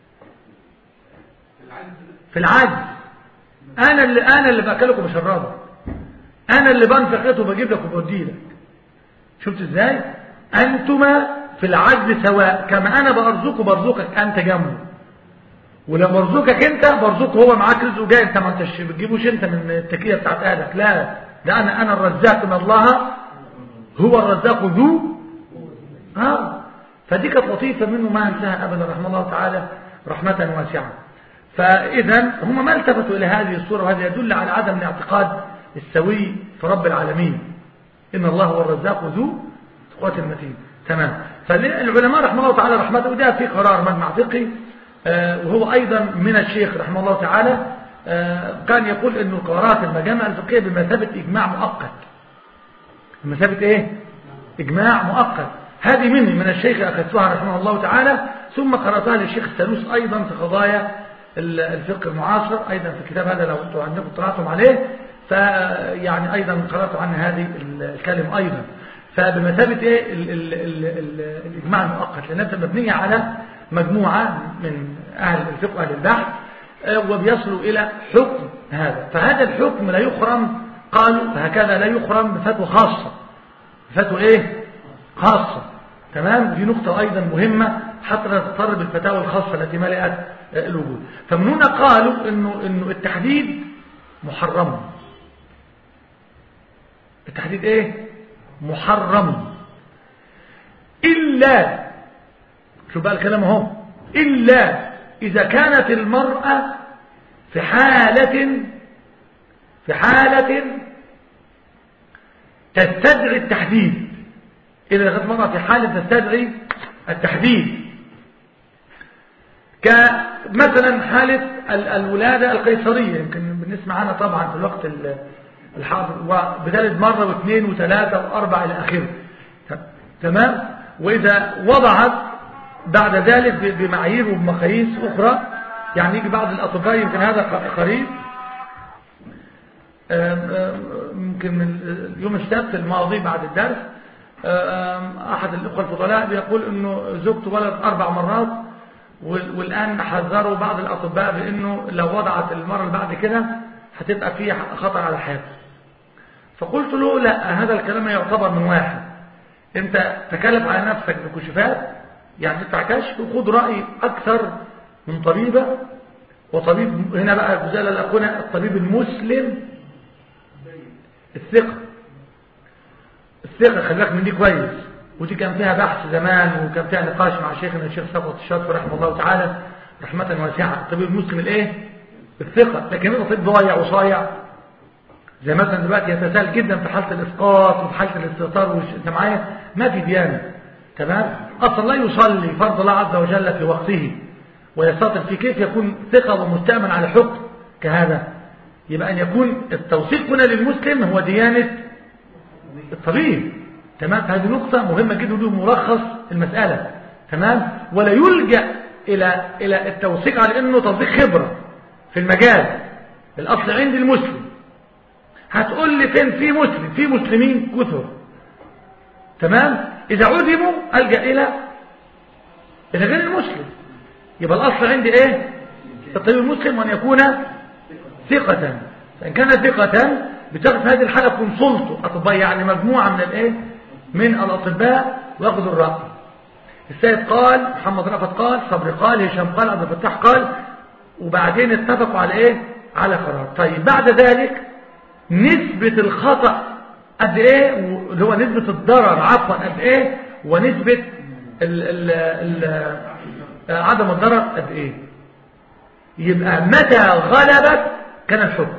في العجز أنا اللي أنا اللي بأكلك وبشربك أنا اللي بنفق لك وبجيب لك وبودي لك شفت إزاي أنتما في العجز سواء كما أنا بأرزقه برزقك أنت جنبه ولما برزقك أنت برزقه هو معاك رزقه جاي أنت ما أنتش بتجيبوش أنت من التكية بتاعت أهلك لا ده أنا أنا الرزاق من الله هو الرزاق ذو ها فدي كانت لطيفة منه ما انتهى أبدا رحمه الله تعالى رحمة واسعة فإذا هم ما التفتوا إلى هذه الصورة وهذا يدل على عدم الاعتقاد السوي في رب العالمين إن الله هو الرزاق ذو قوة المتين تمام فالعلماء رحمه الله تعالى رحمته وده في قرار مجمع فقهي آه، وهو أيضا من الشيخ رحمه الله تعالى آه، كان يقول أن قرارات المجامع الفقهية بمثابة إجماع مؤقت بمثابة إيه؟ إجماع مؤقت هذه مني من الشيخ أخذتها رحمه الله تعالى ثم قرأتها للشيخ السلوس أيضا في قضايا الفقه المعاصر أيضا في الكتاب هذا لو أنتم عندكم اطلعتم عليه فيعني أيضا قرأت عن هذه الكلمة أيضا فبمثابة إيه ال ال ال ال الإجماع المؤقت لأنها مبنية على مجموعة من أهل الفقه وأهل البحث آه، وبيصلوا إلى حكم هذا فهذا الحكم لا يخرم قالوا هكذا لا يخرم بفتوى خاصة فتوى إيه خاصة تمام دي نقطة أيضا مهمة حتى لا تضطر بالفتاوى الخاصة التي ملأت آه، الوجود فمن هنا قالوا إنه, إنه التحديد محرم التحديد إيه محرم إلا شو بقى الكلام اهو إلا إذا كانت المرأة في حالة في حالة تستدعي التحديد إذا كانت المرأة في حالة تستدعي التحديد كمثلا حالة ال- الولادة القيصرية يمكن بنسمع عنها طبعا في الوقت ال- الحاضر وبتلد مرة واثنين وثلاثة وأربعة إلى آخره ت- تمام وإذا وضعت بعد ذلك ب- بمعايير وبمقاييس أخرى يعني يجي بعض الأطباء يمكن هذا ق- قريب آم، آم، يمكن من يوم السبت الماضي بعد الدرس آم، أحد الأخوة الفضلاء بيقول أنه زوجته ولد أربع مرات وال- والآن حذروا بعض الأطباء بأنه لو وضعت المرة اللي بعد كده هتبقى فيه خطر على حياته فقلت له لا هذا الكلام يعتبر من واحد انت تكلف على نفسك بكشوفات يعني تدفع كشف وخد رأي أكثر من طبيبة وطبيب هنا بقى الجزء اللي أخونا الطبيب المسلم الثقة الثقة خلي بالك من دي كويس ودي كان فيها بحث زمان وكان فيها نقاش مع شيخنا الشيخ صفوت الشاطر رحمه الله تعالى رحمة واسعة الطبيب المسلم الايه الثقة لكن انت طبيب ضايع وصايع زي مثلا دلوقتي يتساهل جدا في حالة الإسقاط وفي حالة الاستهتار وش- انت معايا ما في ديانة تمام أصلا لا يصلي فرض الله عز وجل في وقته ويستطر في كيف يكون ثقة ومستأمن على حكم كهذا يبقى أن يكون التوثيق هنا للمسلم هو ديانة الطبيب تمام هذه نقطة مهمة جدا ودي ملخص المسألة تمام ولا يلجأ إلى إلى التوثيق على إنه توثيق خبرة في المجال الأصل عندي المسلم هتقول لي فين في مسلم في مسلمين كثر تمام إذا عدموا ألجأ إلى إلى غير المسلم يبقى الأصل عندي إيه الطبيب المسلم وأن يكون ثقة فإن كان ثقة بتاخد في هذه الحالة كونسلته أطباء يعني مجموعة من الإيه من الأطباء ويأخذ الرأي السيد قال محمد رأفت قال صبري قال هشام قال عبد الفتاح قال وبعدين اتفقوا على إيه على قرار طيب بعد ذلك نسبة الخطأ قد ايه اللي هو نسبة الضرر عفوا قد ايه ونسبة ال ال ال عدم الضرر قد ايه يبقى متى غلبت كان الحكم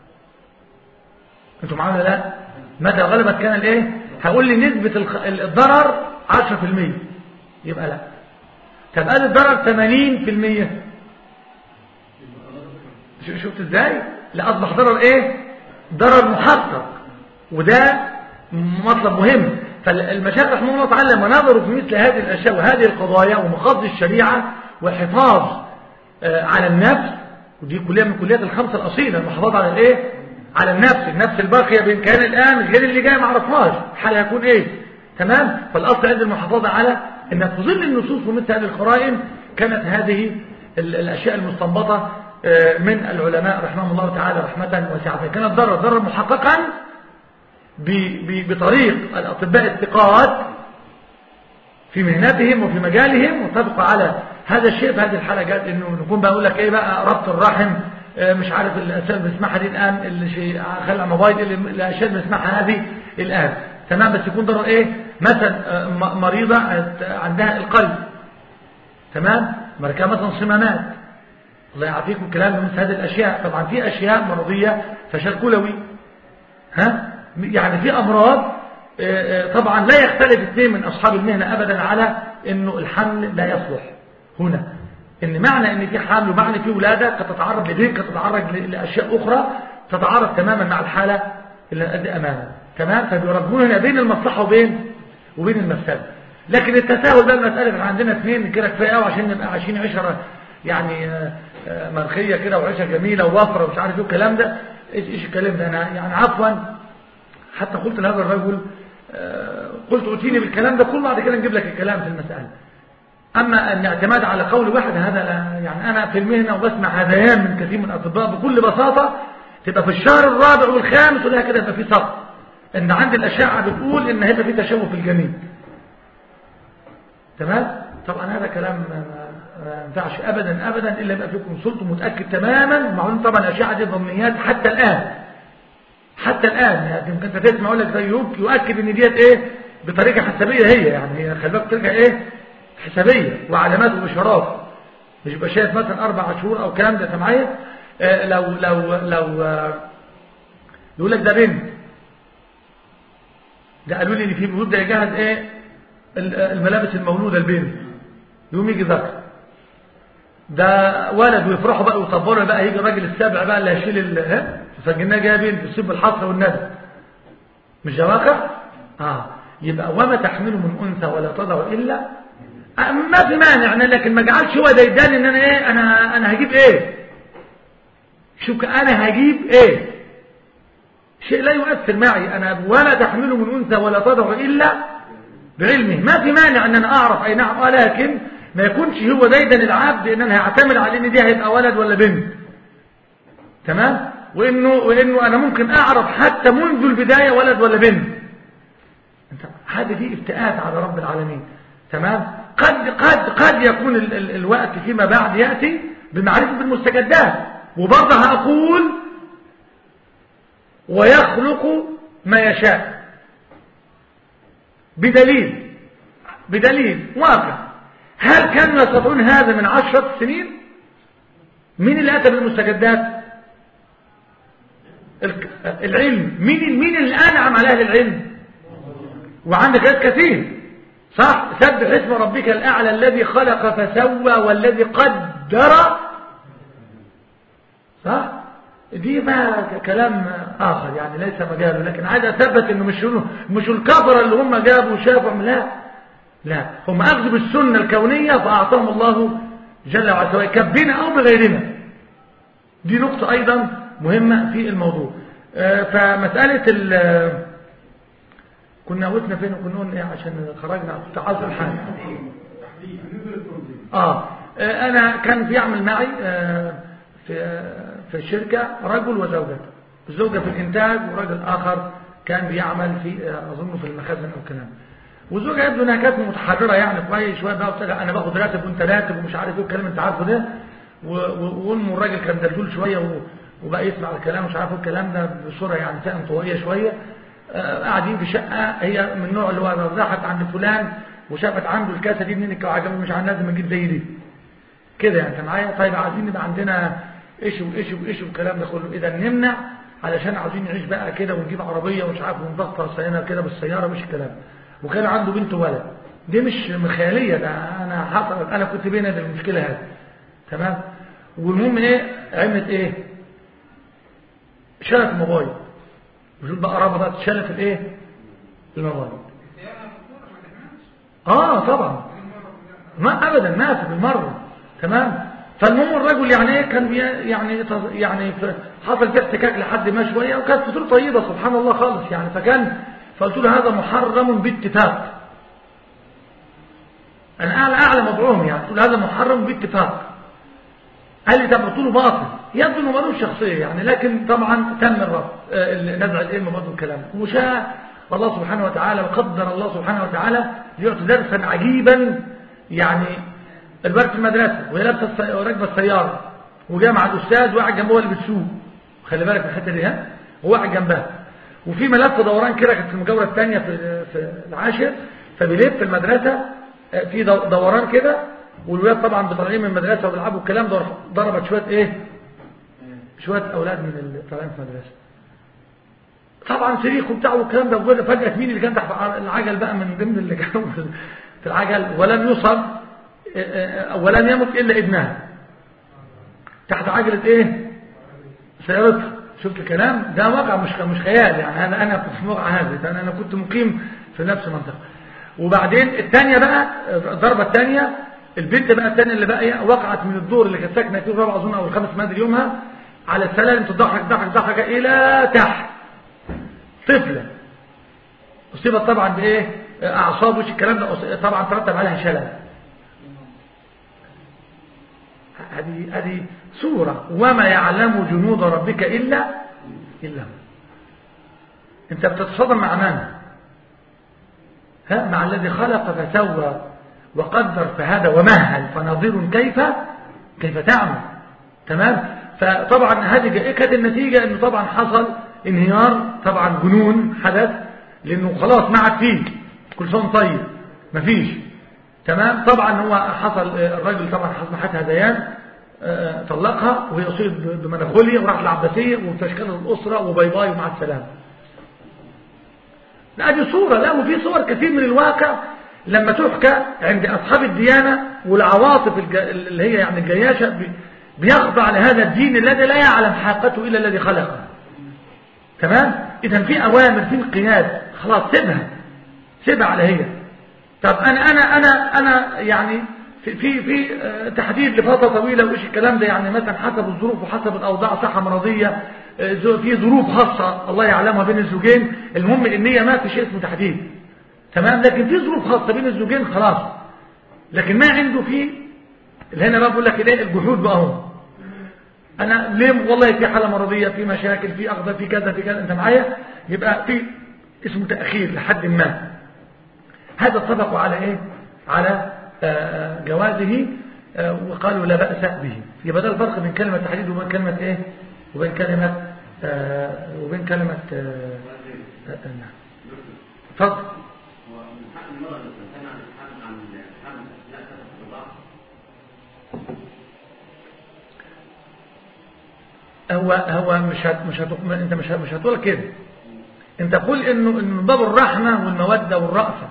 انتوا معانا لا متى غلبت كان الايه هقول لي نسبة الخ- الضرر 10% يبقى لا طب قال الضرر 80% ش- شفت ازاي لا اصبح ضرر ايه ضرر محقق وده مطلب مهم فالمشايخ رحمه الله تعالى لما نظروا في مثل هذه الاشياء وهذه القضايا ومقاصد الشريعه والحفاظ آه، على النفس ودي كليه من الكليات الخمسه الاصيله المحافظه على الايه على النفس النفس الباقيه بين كان الان غير اللي جاي ما عرفناش الحال هيكون ايه تمام فالاصل عند المحافظه على ان في ظل النصوص ومثل هذه القرائن كانت هذه ال- الاشياء المستنبطه آه، من العلماء رحمهم الله تعالى رحمه واسعه كانت ضرر ضرر محققا ب- ب- بطريق الأطباء الثقات في مهنتهم وفي مجالهم واتفقوا على هذا الشيء في هذه الحالة جات انه نكون بقول لك ايه بقى ربط الرحم آه، مش عارف الاشياء اللي بنسمعها دي الان اللي شيء خلع موبايل اللي- الاشياء اللي بنسمعها هذه الان تمام بس يكون ضرر ايه مثلا آه، م- مريضة آه، عندها القلب تمام مركبة مثلا صمامات الله يعافيكم الكلام من مثل هذه الاشياء طبعا في اشياء مرضية فشل كلوي ها يعني في امراض آه، آه، طبعا لا يختلف اثنين من اصحاب المهنه ابدا على انه الحمل لا يصلح هنا ان معنى ان في حمل ومعنى في ولاده قد تتعرض لذيك قد تتعرض ل- لاشياء اخرى تتعارض تماما مع الحاله اللي نأدي امامها تمام فبيربون هنا بين المصلحه وبين وبين المفسده لكن التساهل بقى المساله احنا عندنا اثنين كده كفايه قوي عشان نبقى عايشين عشره يعني آه، آه، مرخيه كده وعيشه جميله ووفره ومش عارف ايه الكلام ده ايش ايش الكلام ده انا يعني عفوا حتى قلت لهذا الرجل آه، قلت اتيني بالكلام ده كله بعد كده نجيب لك الكلام في المسألة أما الاعتماد على قول واحد هذا لا يعني أنا في المهنة وبسمع هذيان من كثير من الأطباء بكل بساطة تبقى في الشهر الرابع والخامس ولا كده يبقى في سقط إن عند الأشعة بتقول إن هيبقى في تشوه في الجنين تمام طبعا هذا كلام ما ما ينفعش ابدا ابدا الا يبقى في كونسلت متاكد تماما ومعلوم طبعا الاشعه دي ضمنيات حتى الان حتى الان يعني يمكن انت تسمع يقول لك زي يوك يؤكد ان ديت ايه بطريقه حسابيه هي يعني هي خلي بالك طريقه ايه حسابيه وعلامات واشارات مش يبقى شايف مثلا اربع شهور او الكلام ده انت معايا آه لو لو لو آه يقول لك ده بنت ده قالوا لي ان في بيبدا يجهز ايه الملابس المولوده البنت يقوم يجي ذكر ده ولد ويفرحوا بقى ويصبروا بقى يجي الراجل السابع بقى اللي هيشيل ال ها فسجلناه جايه بنت تصيب بالحصر والندم مش ده واقع اه يبقى وما تحمله من انثى ولا تضع الا آه ما في مانع انا لكن ما اجعلش هو ديدان ان انا ايه انا انا هجيب ايه شوف انا هجيب ايه شيء لا يؤثر معي انا ولا تحمله من انثى ولا تضع الا بعلمه ما في مانع ان انا اعرف اي نعم ولكن ما يكونش هو ديدا العبد ان انا هعتمد على ان دي هيبقى ولد ولا بنت تمام وانه وانه انا ممكن اعرف حتى منذ البدايه ولد ولا بنت انت هذه دي افتئات على رب العالمين تمام قد قد قد يكون ال ال الوقت فيما بعد ياتي بمعرفه بالمستجدات وبرضه هقول ويخلق ما يشاء بدليل بدليل واقع هل كانوا يستطيعون هذا من عشرة سنين مين اللي أتى بالمستجدات العلم مين مين اللي أنعم على أهل العلم وعندك ناس كثير صح سبح اسم ربك الأعلى الذي خلق فسوى والذي قدر صح دي بقى كلام آخر يعني ليس مجاله لكن عايز أثبت إنه مش مش الكفرة اللي هم جابوا وشافوا لا لا هم أخذوا بالسنة الكونية فأعطاهم الله جل وعلا سواء كبنا أو بغيرنا دي نقطة أيضا مهمة في الموضوع آه فمسألة ال كنا وقفنا فين وكنا قلنا ايه عشان خرجنا في تعاصر الحال آه. آه أنا كان في يعمل معي آه في في الشركة رجل وزوجته الزوجة في الإنتاج ورجل آخر كان بيعمل في أظن في المخازن أو كلام والزوجة يبدو انها كانت متحررة يعني كويس شوية بقى وبتاع انا باخد راتب وانت راتب ومش عارف ايه الكلام انت عارفه ده وامه الراجل كان دلدول شوية وبقى يسمع الكلام مش عارف الكلام ده بصورة يعني فاهم طوية شوية آه قاعدين في شقة هي من النوع اللي هو راحت عند فلان وشافت عنده الكاسة دي منين عجبني مش عارف لازم اجيب زي دي كده يعني انت معايا طيب عايزين يبقى عندنا ايش وايش وايش والكلام ده كله اذا نمنع علشان عاوزين نعيش بقى كده ونجيب عربية ومش عارف ونضغط سينا كده بالسيارة مش الكلام وكان عنده بنت وولد دي مش مخيالية ده انا حصل انا كنت بين المشكلة هذه تمام والمهم ايه عملت ايه شالت الموبايل وشوف بقى قرابة بقى شالت الايه الموبايل اه طبعا ما ابدا ما في بالمرة تمام فالمهم الرجل يعني ايه كان يعني يعني حصل في احتكاك لحد ما شويه وكانت فطور طيبه سبحان الله خالص يعني فكان فقلت له هذا محرم باتفاق انا اعلى اعلى مدعوهم يعني قلت له هذا محرم باتفاق قال لي طب قلت له باطل يبدو انه ملوش شخصيه يعني لكن طبعا تم الرفض نزع العلم برضه الكلام وشاء الله سبحانه وتعالى وقدر الله سبحانه وتعالى يعطي درسا عجيبا يعني الولد في المدرسه وهي لابسه راكبه السياره وجاء مع الاستاذ وقاعد جنبها اللي بتسوق خلي بالك من الحته دي ها وقاعد جنبها وفي ملف دوران كده كانت في المجاوره الثانيه في في العاشر فبيلف في المدرسه في دوران كده والولاد طبعا طالعين من المدرسه وبيلعبوا الكلام ده ضربت شويه ايه شويه اولاد من اللي طالعين في المدرسه طبعا صريخ وبتاع والكلام ده فجاه مين اللي كان تحت العجل بقى من ضمن اللي كانوا في العجل ولم يصب ولم يمت الا ابنها تحت عجله ايه سيارتها شفت الكلام ده واقع مش مش خيال يعني انا انا كنت في موقع هذا انا انا كنت مقيم في نفس المنطقه وبعدين الثانيه بقى الضربه الثانيه البنت بقى الثانيه اللي بقى وقعت من الدور اللي كانت ساكنه فيه الرابع اظن او الخامس ما ادري يومها على السلالم تضحك ضحك ضحك الى تحت طفله اصيبت طبعا بايه اعصاب وش الكلام ده طبعا ترتب عليها شلل هذه هذه سورة وما يعلم جنود ربك إلا إلا هو انت بتتصادم مع من ها مع الذي خلق فسوى وقدر فهدى ومهل فنظير كيف كيف تعمل تمام فطبعا هذه كانت النتيجة انه طبعا حصل انهيار طبعا جنون حدث لانه خلاص ما عاد فيه كل سنه طيب مفيش تمام طبعا هو حصل الراجل طبعا حصل حتى هذيان آه، طلقها وهي اصيبت بمناخوليا وراح العباسيه وتشكلت الاسره وباي باي ومع السلامه لا دي صورة لا وفي صور كثير من الواقع لما تحكى عند أصحاب الديانة والعواطف الج- اللي هي يعني الجياشة بي- بيخضع لهذا الدين الذي لا يعلم حقته إلا الذي خلقه تمام إذا في أوامر في انقياد خلاص سيبها سيبها على هي طب أنا أنا أنا أنا يعني في في في آه، تحديد لفترة طويلة وإيش الكلام ده يعني مثلا حسب الظروف وحسب الأوضاع صحة مرضية آه، ز- في ظروف خاصة الله يعلمها بين الزوجين المهم النية ما في شيء اسمه تحديد تمام لكن في ظروف خاصة بين الزوجين خلاص لكن ما عنده فيه اللي هنا بقى بقول لك ايه الجحود بقى هو انا ليه والله في حالة مرضية في مشاكل في اخذ في كذا في كذا انت معايا يبقى في اسمه تأخير لحد ما هذا اتفقوا على ايه على آه، جوازه آه، وقالوا لا بأس به يبقى ده الفرق بين كلمة تحديد وبين كلمة ايه وبين كلمة آه، وبين كلمة آه، آه، آه، نعم. اتفضل ومن حق المرأة لو كان عن الحمل عن الحمل لا تأخذ الرضاعة هو هو مش هت مش هت انت مش هت- مش هتقول كده انت قول انه انه من باب الرحمه والموده والرأفه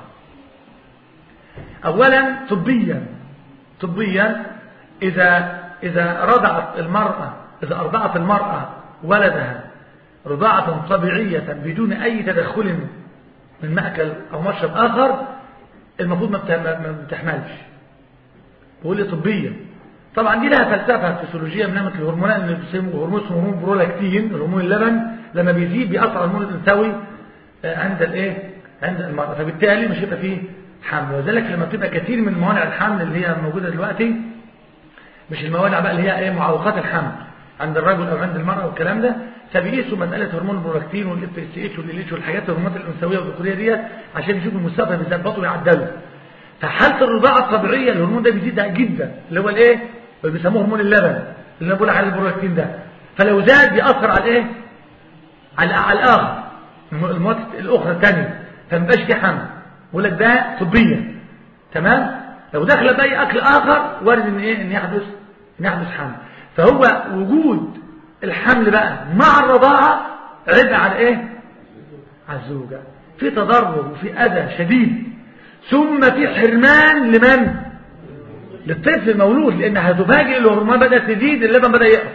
اولا طبيا طبيا اذا اذا رضعت المراه اذا ارضعت المراه ولدها رضاعه طبيعيه بدون اي تدخل من مأكل او مشرب اخر المفروض ما بت- ما- ما بتحملش بقول لي طبيا طبعا دي لها فلسفه فسيولوجيه من ناحيه الهرمونات اللي بيسموه هرمون اسمه هرمون برولاكتين هرمون اللبن لما بيزيد بيأثر على الهرمون الانثوي آه، عند الايه عند المرأة فبالتالي مش هيبقى فيه حمل وذلك لما بتبقى كثير من موانع الحمل اللي هي موجوده دلوقتي مش الموانع بقى اللي هي ايه معوقات الحمل عند الرجل او عند المرأة والكلام ده فبيقيسوا مسألة هرمون البرولاكتين والاف اس اتش والال اتش والحاجات الهرمونات الانثويه والذكوريه ديت عشان يشوفوا المستقبل بيظبطوا ويعدلوا فحالة الرضاعة الطبيعية الهرمون ده بيزيد جدا اللي هو الايه اللي بيسموه هرمون اللبن اللي انا بقول عليه البرولاكتين ده فلو زاد بيأثر على الايه على على الاخر المواد الاخرى الثانيه فمبقاش في حمل بقول لك ده طبيا تمام لو دخل باي اكل اخر وارد ان ايه ان يحدث ان يحدث حمل فهو وجود الحمل بقى مع الرضاعه عبء على ايه على الزوجه في تضرر وفي اذى شديد ثم في حرمان لمن للطفل المولود لان هتفاجئ الهرمون بدات تزيد اللبن بدا يقف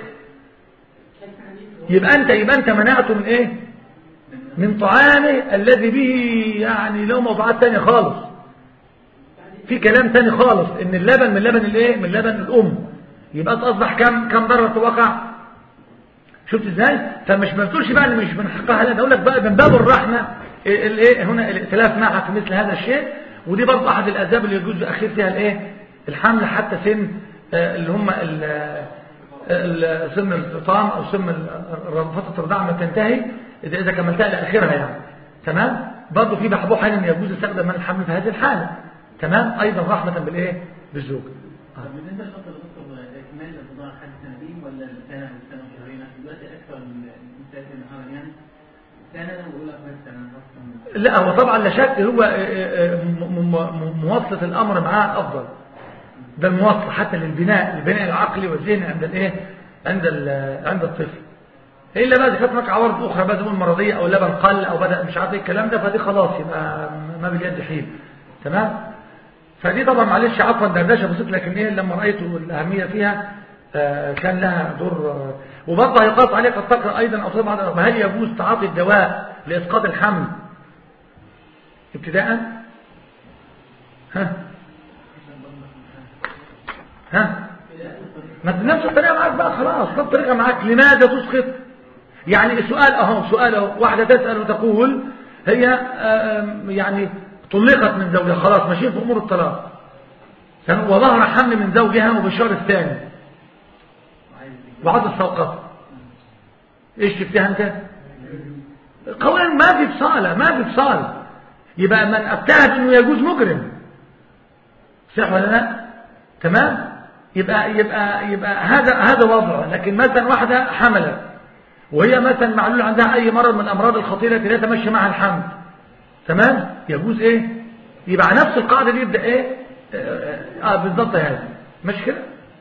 يبقى انت يبقى انت منعته من ايه من طعامه الذي به يعني له موضوعات تانية خالص في كلام تاني خالص ان اللبن من لبن الايه من لبن الام يبقى اصبح كم كم ضرر توقع شفت ازاي فمش ما بتقولش بقى ان مش من حقها لا ده اقول لك بقى من باب الرحمه الايه هنا الائتلاف معها في مثل هذا الشيء ودي برضه احد الاسباب اللي يجوز اخير فيها الايه الحمل حتى سن آه، اللي هم ال- ال- سن الفطام او سن ال- فتره الرضاعه ما تنتهي اذا اذا كملتها لاخرها يعني تمام برضه في بحبوح هنا يجوز استخدام من الحمل في هذه الحاله تمام ايضا رحمه بالايه بالزوج طب بالنسبه للفتره اللي دكتور اكمال الرضاعه لحد سنتين ولا سنه وسنه وشهرين عشان دلوقتي اكثر من المسافر النهارده يعني سنه ويقول لك بس سنه أكثر من- لا هو طبعا لا شك هو آه، آه، م- م- مواصلة الأمر معاه أفضل ده المواصلة حتى للبناء البناء العقلي والذهني عند الايه عند ال- عند الطفل إلا بقى إذا كانت هناك عوارض أخرى بقى زي ما قلنا مرضية أو لبن قل أو بدأ مش عارف إيه الكلام ده فدي خلاص يبقى ما باليد حيل تمام فدي طبعا معلش عفوا دردشه بسيط لكن ايه لما رايته الاهميه فيها آه، كان لها دور آه، وبرضه هيقاس عليه قد تقرا ايضا او طبعا هل يجوز تعاطي الدواء لاسقاط الحمل ابتداء ها ها ما انت نفس الطريقه معاك بقى خلاص نفس الطريقه معاك لماذا تسقط يعني السؤال اهو سؤال اهو واحده تسال وتقول هي آم، يعني طلقت من زوجها خلاص ماشيين في امور الطلاق تمام؟ وظهر حمل من زوجها وبالشهر الثاني وعاد السوقات ايش شفتها انت قولا ما في فصالة ما في فصال يبقى من افتهد انه يجوز مجرم صح ولا لا تمام يبقى يبقى يبقى هذا هذا وضعه لكن مثلا واحده حملت وهي مثلا معلول عندها اي مرض من الامراض الخطيره التي لا تمشي معها الحمل تمام يجوز ايه يبقى على نفس القاعده دي يبدا ايه اه, آه بالضبط هذا مش كده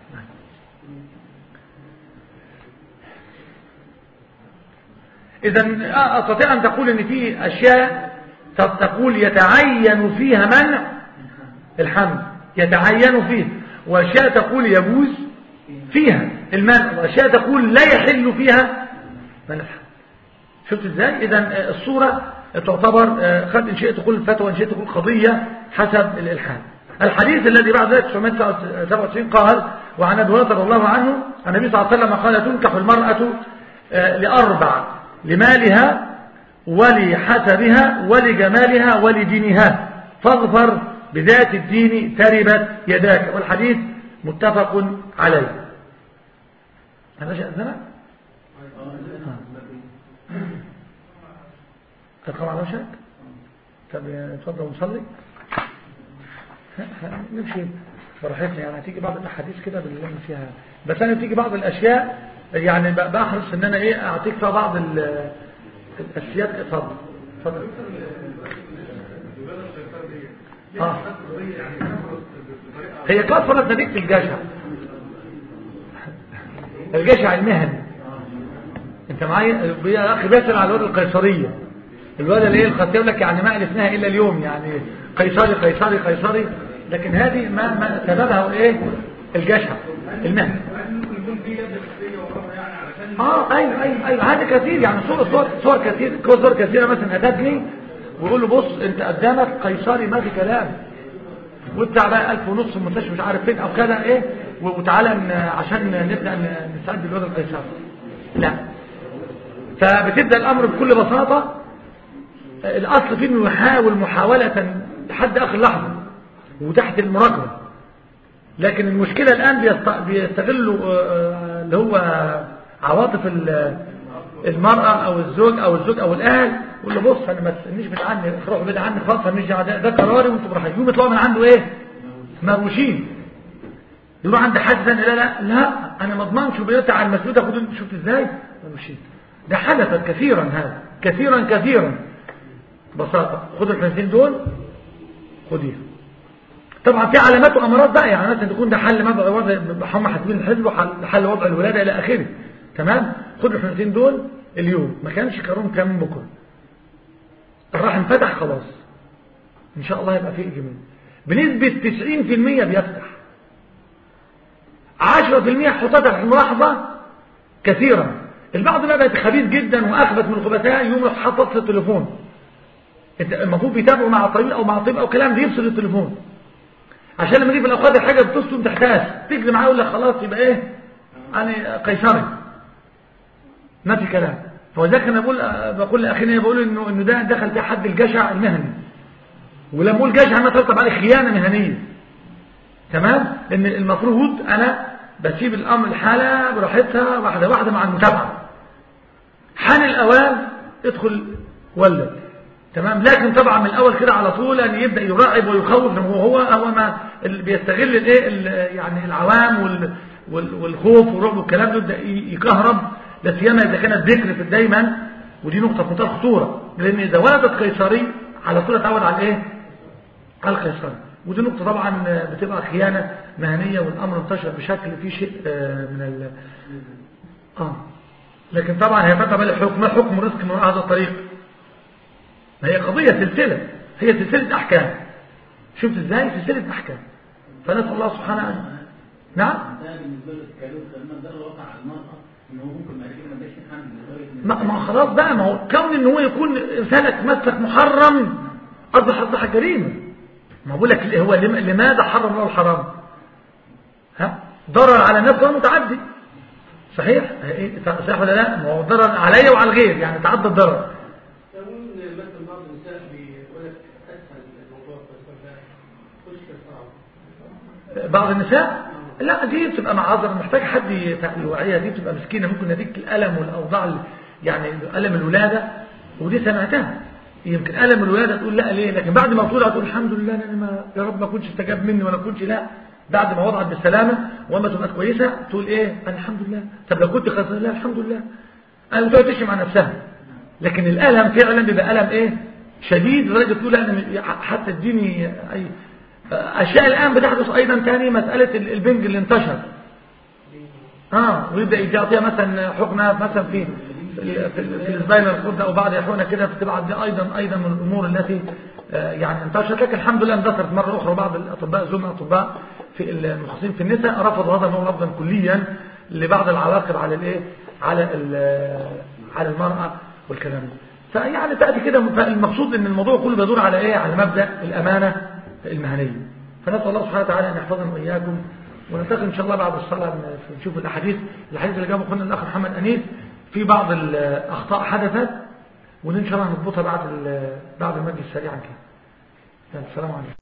اذا استطيع ان تقول ان في اشياء تقول يتعين فيها منع الحمل يتعين فيه واشياء تقول يجوز فيها المنع واشياء تقول لا يحل فيها منع الحمل شفت ازاي اذا الصوره تعتبر قد ان شئت تقول الفتوى ان شئت تقول قضيه حسب الالحاد الحديث الذي بعد ذلك 997 قال وعن ابي هريره رضي الله عنه النبي صلى الله عليه وسلم قال تنكح المراه لاربع لمالها ولحسبها ولجمالها ولدينها فاظفر بذات الدين تربت يداك والحديث متفق عليه هذا شيء أذنك تقرأ على وشك طب اتفضل نصلي نمشي براحتنا يعني هتيجي بعض الاحاديث كده بنلم فيها بس انا بتيجي بعض الاشياء يعني بحرص ان انا ايه اعطيك فيها بعض الاشياء اتفضل اتفضل اه هي كثرت نتيجه الجشع الجشع المهني انت معايا يا اخي بيسال على الواد القيصريه الواد اللي هي الخط يقول لك يعني ما الفناها الا اليوم يعني قيصري قيصري قيصري لكن هذه ما, ما سببها ايه الجشع المهني اه ايوه ايوه ايوه هذا كثير يعني صور صور صور كثير صور كثيره مثلا اتتني ويقول له بص انت قدامك قيصري ما في كلام وبتاع بقى 1000 ونص المستشفى مش عارف فين او كذا ايه وتعالى عشان نبدا نساعد الواد القيصري لا فبتبدا الامر بكل بساطه الاصل فيه انه يحاول محاوله لحد اخر لحظه وتحت المراقبه لكن المشكله الان بيستغلوا اللي هو عواطف المرأة او الزوج او الزوج او الاهل يقول له بص انا ما تسالنيش بعيد عني روح بعيد عني خلاص مش ده, ده قراري وانتوا براحتكم يقوم يطلعوا من عنده ايه مروشين يروح عند حد ثاني لا لا لا انا ما اضمنش وبقيت على المسؤول تاخد شفت ازاي مروشين ده حدث كثيرا هذا كثيرا كثيرا ببساطه خد الحدثين دول خديها طبعا في علامات وامارات بقى يعني مثلا تكون ده حل وضع هم حاسبين الحزب وحل وضع الولاده الى اخره تمام خد الحنتين دول اليوم ما كانش كارون كان بكره الرحم فتح خلاص ان شاء الله يبقى فيه اجمال بنسبة 90% بيفتح 10% حطتها في الملاحظة كثيرا البعض بقى بقت خبيث جدا واخبث من الخبثاء يوم يروح حاطط التليفون المفروض بيتابعوا مع الطبيب او مع الطبيب او كلام ده يفصل التليفون عشان لما يجي في الاوقات الحاجه بتصدم تحتاج تجري معاه يقول لك خلاص يبقى ايه يعني قيصري ما في كلام فذلك انا بقول بقول لاخينا بقول انه انه ده دخل في حد الجشع المهني ولما اقول جشع ما ترتب عليه خيانه مهنيه تمام لان المفروض انا بسيب الامر الحاله براحتها واحده واحده مع المتابعه حان الاوان ادخل ولد تمام لكن طبعا من الاول كده على طول ان يبدا يراقب ويخوف هو هو هو ما اللي بيستغل الايه يعني العوام وال والخوف والرعب والكلام ده يبدا يكهرب لا سيما اذا كانت ذكر في دايما ودي نقطه في منتهى الخطوره لان اذا ولدت قيصري على طول اتعود على الايه على القيصري ودي نقطه طبعا بتبقى خيانه مهنيه والامر انتشر بشكل في شيء من ال اه لكن طبعا هي فتره بقى حكم حكم الرزق من هذا الطريق ما هي قضيه سلسله هي سلسله احكام شفت ازاي سلسله احكام فنسال الله سبحانه وتعالى نعم ده بالنسبه له الكالوس لما ده الواقع على المرأة ان هو ممكن بعد كده ما يبقاش حمل لدرجه ما ما خلاص بقى ما هو كون ان هو يكون انسانك مسلك محرم اصبح اصبح جريمه ما بقول لك هو لماذا حرم الله الحرام ها ضرر على نفسه متعدي صحيح صحيح ولا لا ما هو ضرر عليا وعلى الغير يعني تعدى الضرر يقول مثلا بعض النساء بيقول لك اسهل الموضوع بس ده خش في الصعب بعض النساء لا دي بتبقى معذره محتاج حد يت- يوعيها دي بتبقى مسكينه ممكن يديك الالم والاوضاع ال- يعني الم الولاده ودي سمعتها يمكن الم الولاده تقول لا ليه لكن بعد ما تولد تقول الحمد لله انا ما يا رب ما كنتش استجاب مني ولا كنتش لا بعد ما وضعت بالسلامه واما تبقى كويسه تقول ايه أنا الحمد لله طب لو كنت خسران لا الحمد لله انا بتقعد تشي مع نفسها لكن الالم فعلا بيبقى الم ايه شديد لدرجه تقول انا م- حتى اديني اي اشياء الان بتحدث ايضا تاني مساله ال- البنج اللي انتشر اه ويبدا يعطيها مثلا حقنه مثلا في في ال- في, ال- في السباينال كورد او بعض حقنه كده بتبقى دي ايضا ايضا من الامور التي آه، يعني انتشرت لكن الحمد لله اندثرت مره اخرى بعض الاطباء زملاء اطباء في المختصين في النساء رفضوا هذا النوع رفضا كليا لبعض العواقب على الايه على ال- على المراه والكلام ده فيعني تاتي كده فالمقصود ان الموضوع كله بيدور على ايه على مبدا الامانه المهنيه فنسال الله سبحانه وتعالى ان يحفظنا واياكم ونلتقي ان شاء الله بعد الصلاه نشوف الاحاديث الحديث اللي جابه اخونا الاخ محمد انيس في بعض الاخطاء حدثت وان شاء الله هنضبطها بعد ال- بعد المجلس سريعا كده يلا، السلام عليكم